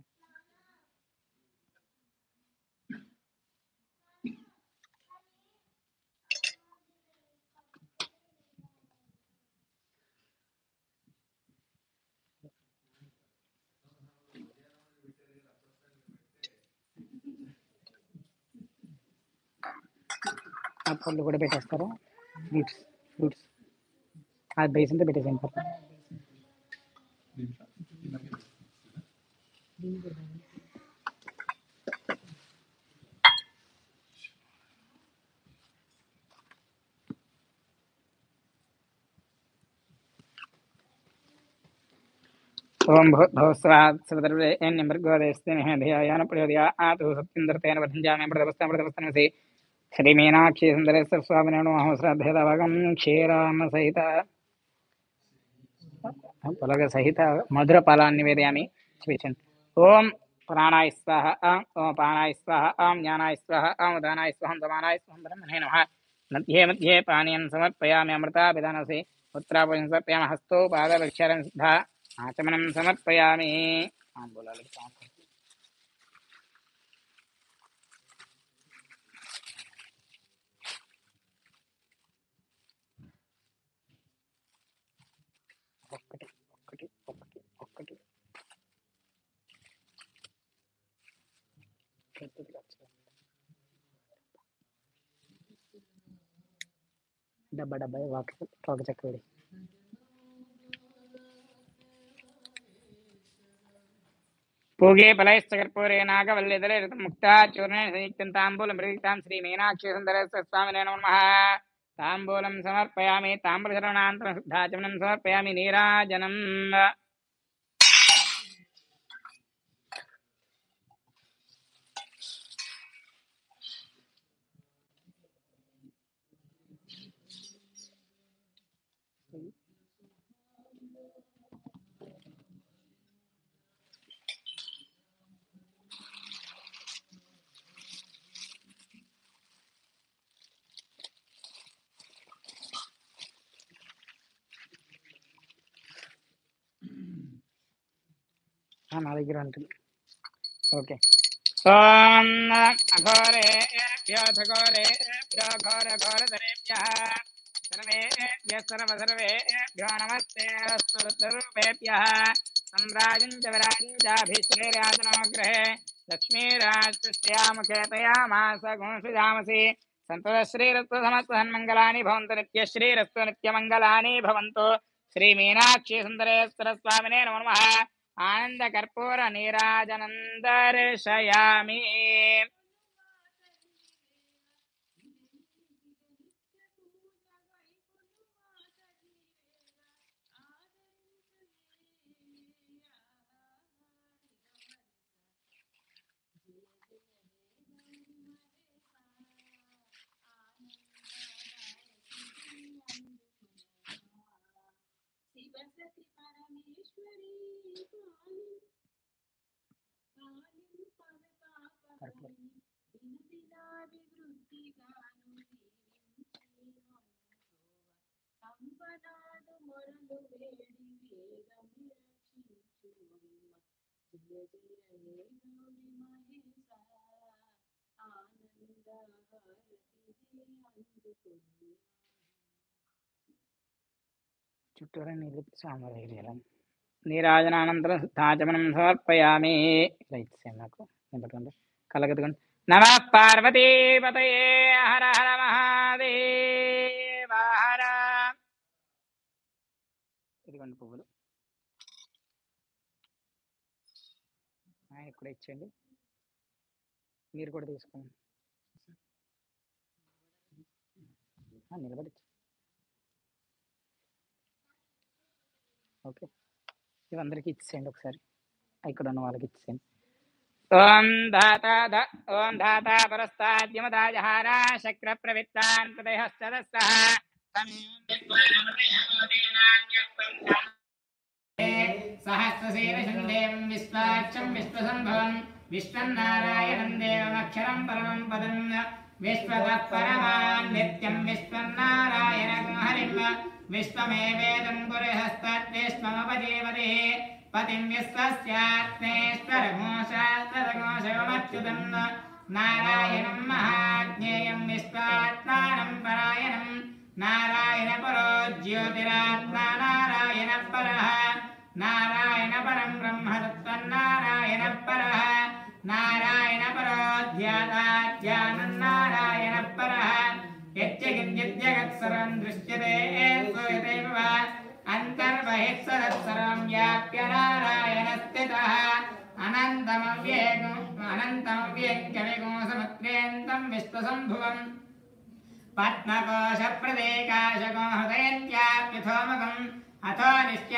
ఆ పళ్ళు కూడా పెట్టేస్తారా ఫ్రూట్స్ ఫ్రూట్స్ అది బేసంతో పెట్టేసాను పక్కన ఓం భూర్భవస్వాత్సవదర్వేన్యమృగోదయస్తే ధియాయాన ప్రయోదయా ఆతు సత్యందరతేన వధింజామి ప్రదవస్తాం ప్రదవస్తనసి శ్రీ మీనాక్షి సుందరేశ్వర స్వామి నమో శ్రద్ధేదవగం క్షీరాన్న సహిత పలగ సహిత మధుర ఫలాన్ని నివేదయామి స్వీచన్ ఓం ప్రాణాయ స్వాహ ఆం ఓం పానాయ స్వాహ ఆం జ్ఞానాయ స్వాహ ఆం ఉదానాయ స్వహం సమానాయ స్వహం బ్రహ్మణే నమః మధ్యే మధ్యే పానీయం సమర్పయామి అమృతా పిదానసి పుత్రాపయం సమర్పయామి హస్తో పాదవక్షరం సిద్ధ ఆచమనం సమర్పయామి తాంబూలాలు తాంబూలాలు. ఒక్కటి ఒక్కటి ఒక్కటి ఒక్కటి పెద్దది కాదు. డబ్బా డబ్బా వాటర్ తోక చక్కడి పూగే ఫలైశ్చ కర్పూరే నాగవల్లిదలే ముక్తా చూర్ణే సంయుక్తం తాంబూలం ప్రయుక్తాం శ్రీ మీనాక్షి సుందరేశ్వర స్వామినే నమః తాంబూలం సమర్పయామి తాంబూలశరణాంతరం శుద్ధాచమనం సమర్పయామి నీరాజనం ఆ, నా దగ్గర ఉంటుంది ఓకే ఓం అఘోరేభ్యో ఘోరేభ్యో ఘోర ఘోరధరేభ్యः సర్వేభ్యः సర్వ సర్వేభ్యో నమస్తే అస్తు రుద్రరూపేభ్యः सम्राजं च विराजं चाभिश्रेराजनमग्रहे लक्ष्मीराजस्यामुखेतयामास गुणसुजामसि सन्ततश्रीरत्वसमत्वहन्मङ्गलानि भवन्तु नित्यश्रीरस्तु नित्यमङ्गलानि भवन्तु श्रीमीनाक्षी सुन्दरेश्वर स्वामिने नमो नमः आनन्दकर्पूर नीराजनं दर्शयामि శివసతి పరమేశ్వరి పాలింపవతాపహరి దినదినాభివృద్ధిగాను సంపదాదు మొరలు వేడి వేగమి రక్షించు జయ జయ హే గౌరి మహేశ ఆనంద హారతి అందుకుని చుట్టూరా నీళ్ళు స్వామి దగ్గర చేయాలి నీరాజనానంతరం శుద్ధాచమనం సమర్పయామి ఇలా ఇచ్చేయండి నాకు నేను పట్టుకోండి కలగదుకోండి నమ పార్వతీపతయే హర హర మహాదేవ హర ఇదిగోండి పువ్వులు ఆయన కూడా ఇచ్చేయండి మీరు కూడా తీసుకోండి ఆ, నిలబడి ఓకే ఇవి అందరికి ఇచ్చేయండి ఒకసారి ఇక్కడ ఉన్న వాళ్ళకి ఇచ్చేయండి ఓం ధాత ధ- ఓం ధాత పరస్తాద్యమదాజహార శక్ర ప్రవిత్తాన్ ప్రదేహశ్చదస్తః సహస్రశీర్షం దేవం విశ్వాక్షం విశ్వసంభవం విశ్వం నారాయణం దేవమక్షరం పరమం పదం విశ్వతః పరమాన్ నిత్యం విశ్వం నారాయణం హరిం విశ్వమేవేదం పురుహస్తద్విశ్వమపజీవతి పతిం విశ్వస్యాత్మేశ్వరఘోషాత్మరఘోషమచ్యుతం నారాయణం మహాజ్ఞేయం విశ్వాత్మానం పరాయణం నారాయణ పరో జ్యోతిరాత్మా నారాయణ పరః నారాయణ పరం బ్రహ్మ తత్వన్నారాయణ పరః నారాయణ పరో ధ్యాతాధ్యానం నారాయణ పరః యజ్జగద్యజ్జగత్ సర్వం దృశ్యతే శ్రూయతేవ వా అంతర్బహిస్సదత్సర్వం వ్యాప్య నారాయణ స్థితः అనంతమవ్యేకం అనంతమవ్యేకం కవిగో సమత్రేంతం విశ్వసంభువం పద్మకోశ ప్రదేకాశకో హృదయంత్యాప్యథోమకం అథో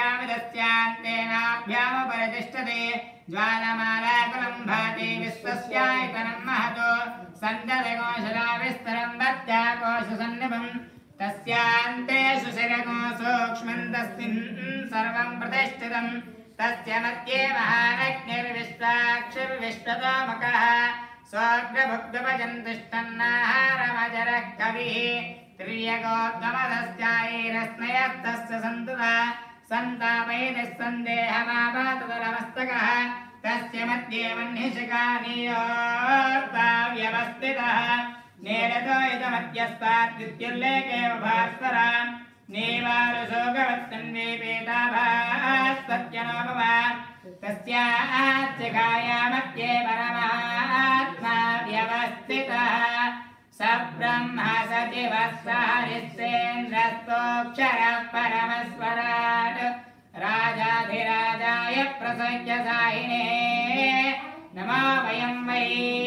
నిశ్యామిదస్యాంతేనాభ్యామపరితిష్టతే జ్వాలమాలాకులం భాతి విశ్వస్యాయతనం మహతో సందదకోశలా విస్తరం భక్త్యాకోశ సన్నిభం తస్యాంతే సుశిరకో సూక్ష్మం తస్మిన్ సర్వం ప్రతిష్ఠితం తస్య మధ్యే మహానగ్నిర్విశ్వాక్షిర్విశ్వతోమకः స్వాగ్రభుగ్ధభజంతిష్టన్నాహారమజర కవిः త్రియగోద్గమదస్యాైరస్మయస్తस्य सन्तुता सन्तापैः सन्देहमापातदलमस्तकः तस्य मध्ये वह्निशिखानीयोक्ता व्यवस्थितः नेरतो इदमध्यस्ताद्वित्युल्लेखेव भास्वराम् नेवारुशोकवत्सन्निपेताभास्वत्यनोपमा तस्याच्चिकाया मध्ये परमात्मा व्यवस्थितः स ब्रह्म सचिवः स हरिश्चेन्द्रस्तोक्षरः परमस्वराट् राजाधिराजाय प्रसज्य साहिने नमो वयं वै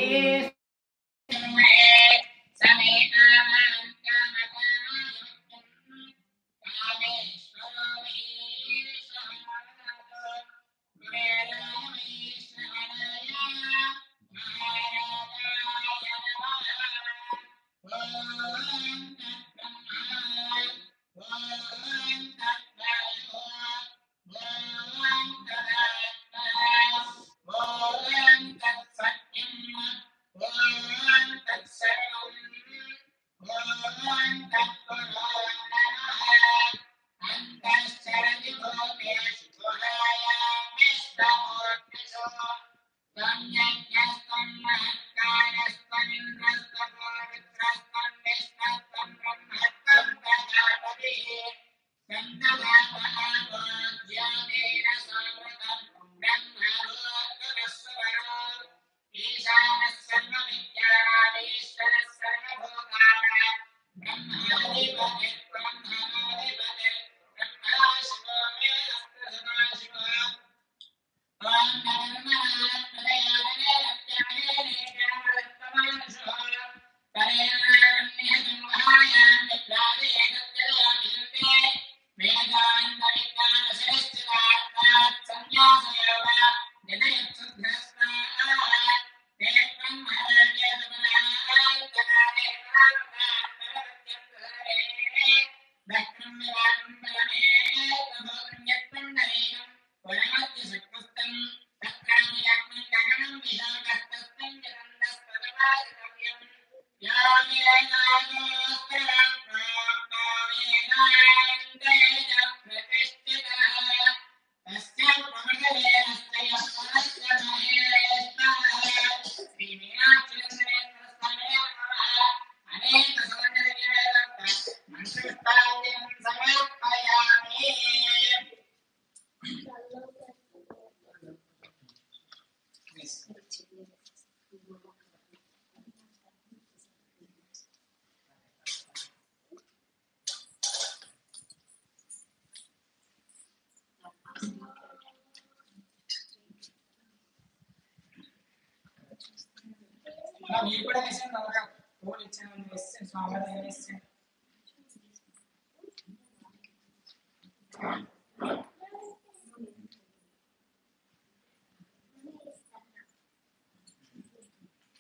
మీరు కూడా వేసాను అలాగా ఫోన్ ఇచ్చాను వేసాను స్వామి వేసాను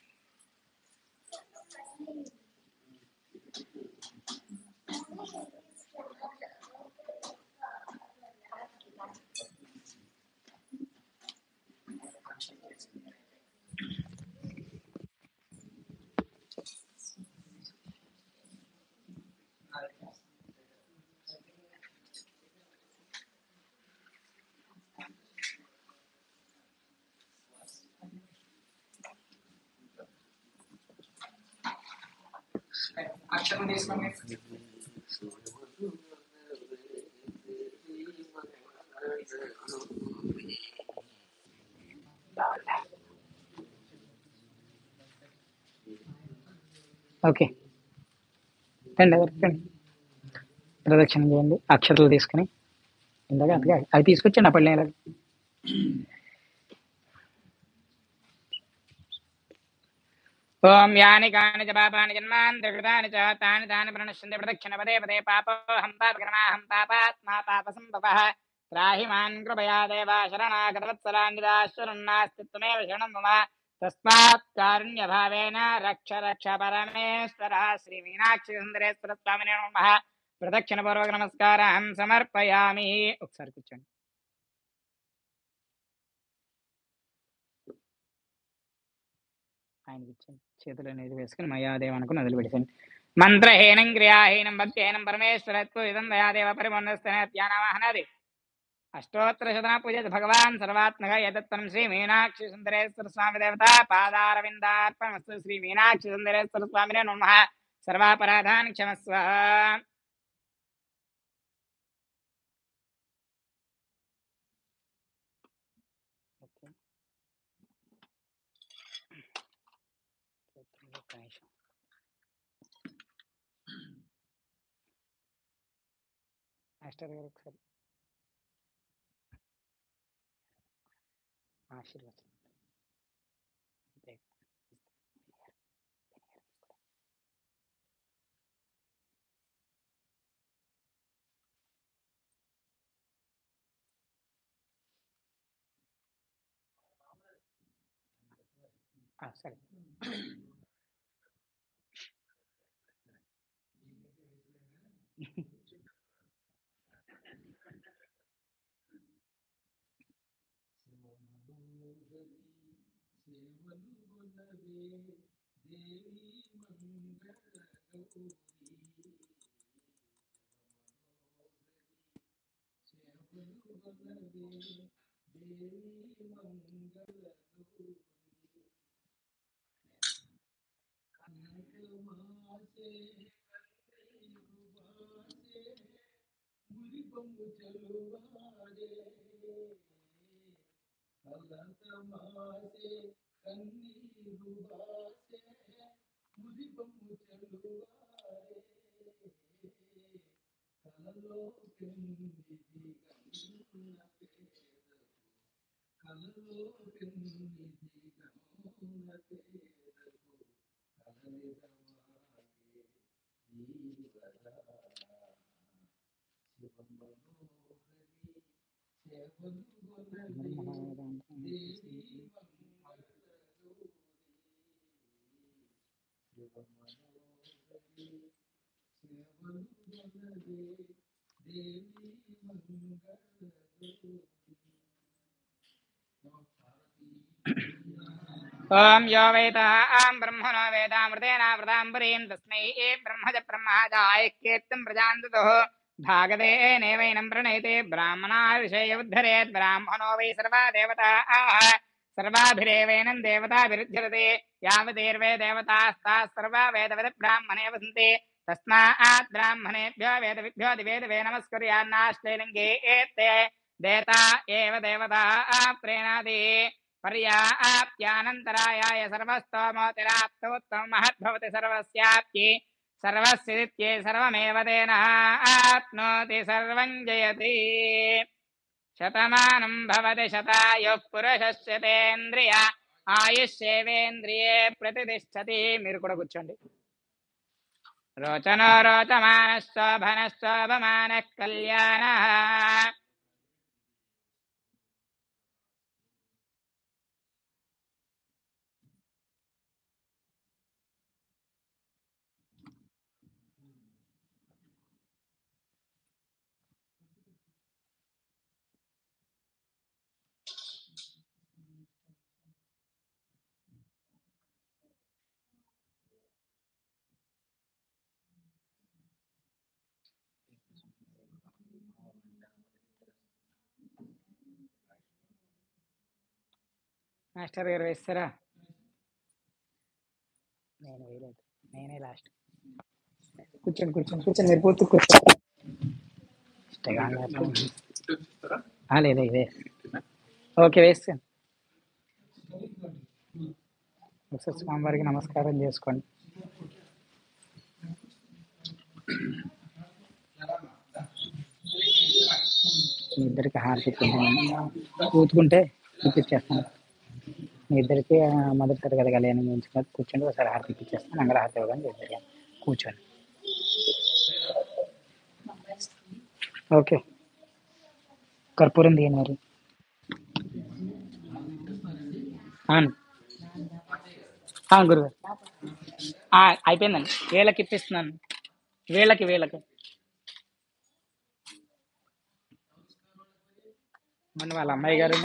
Thank you. అక్షరం తీసుకోండి ఓకే రండి ఎవరు రండి ప్రదక్షిణ చేయండి అక్షరాలు తీసుకుని ఇందాక అది అది తీసుకొచ్చండి ఆ పళ్ళెం ఓం యాని కాని చ పాపాని జన్మాంతృకృతాని చ తాని తాని ప్రణశ్యంతి ప్రదక్షిణ పదే పదే పాపోహం పాపకర్మాహం పాపాత్మా పాపసంభవః త్రాహి మాన్ కృపయా దేవ శరణాగతవత్సలాన్నిదాశ్వరున్నాస్తి త్వమేవ శరణం మమ తస్మాత్ కారుణ్యభావేన రక్ష రక్ష పరమేశ్వర శ్రీ మీనాక్షి సుందరేశ్వర స్వామినే నమః ప్రదక్షిణ పూర్వక నమస్కారం సమర్పయామి ఒకసారి కూర్చోండి ఆయనకి ఇచ్చింది చేతులు అనేది వేసుకుని మయాదేవ అనుకుని వదిలిపెట్టేసాను మంత్రహీనం క్రియాహీనం భక్తిహీనం పరమేశ్వరత్వ ఇదం దయాదేవ పరిమన్నస్తనది అష్టోత్తర శతన పూజ భగవాన్ సర్వాత్మక యదత్తం శ్రీ మీనాక్షి సుందరేశ్వర స్వామి దేవత పాదారవిందార్పణమస్తు శ్రీ మీనాక్షి సుందరేశ్వర స్వామినే నమ సర్వాపరాధాన్ క్షమస్వ ఓకే ఒక్క నిమిషం మాస్టర్ గారు ఒకసారి ఆశీర్వచనం అంతే. ఆ, సరే ఓం యో వేదాం బ్రహ్మణో వేదామృతేనావృతాంబరీం తస్మై బ్రహ్మజ బ్రహ్మాదాయకీర్తిం ప్రజాంతతో భాగదే నేవైనం ప్రణయతే బ్రాహ్మణా విషయ ఉద్ధరేత్ బ్రాహ్మణో వై సర్వా దేవతా సర్వాభిరేవేనం దేవతాభిరుధ్యరతే యావదేర్వే దేవతాస్తా సర్వా వేదవిద బ్రాహ్మణే వసంతి తస్మాత్ బ్రాహ్మణేభ్యో వేదవిభ్యో దివేదవే నమస్కర్యాన్నాశ్చైలింగే ఏతే దేతా ఏవ దేవతా ప్రేణాది పర్యాప్త్యానంతరాయాయ సర్వస్తోమోతిరాప్తోత్తమ మహద్భవతి సర్వస్యాప్తి సర్వస్యే సర్వమేవ తేన ఆప్నోతి సర్వం జయతి శతమానం భవతి శతాయుః పురుషస్యతేంద్రియ ఆయుష్యేవేంద్రియే ప్రతిష్టతి మీరు కూడా కూర్చోండి రోచనో రోచమాన శోభన శోభమాన కళ్యాణ మాస్టర్ గారు వేస్తారా నేను వేయలేదు నేనే లాస్ట్ కూర్చోండి కూర్చోండి కూర్చోండి మీరు పూర్తి కూర్చోండి ఇష్టంగా అన్నట్టు. ఆ, లేదు ఇదే ఓకే వేస్తాను ఒకసారి స్వామివారికి నమస్కారం చేసుకోండి మీ ఇద్దరికి హారతి ఇప్పించండి. ఊతుకుంటే ఇప్పించేస్తాను మీ ఇద్దరికి ఆ, మొదటిసారి కదా కళ్యాణం చేయించుకున్నారు కూర్చోండి ఒకసారి హారతి ఇప్పించేస్తాను మంగళ హారతి ఇవ్వగానే ఇద్దరికి కూర్చోండి ఓకే కర్పూరం తీయండి మరి అవును ఆ, గురుగారు ఆ, అయిపోయిందండి వేళ్ళకి ఇప్పిస్తున్నాను వేళ్ళకి వేళ్ళకి మొన్న వాళ్ళ అమ్మాయి గారు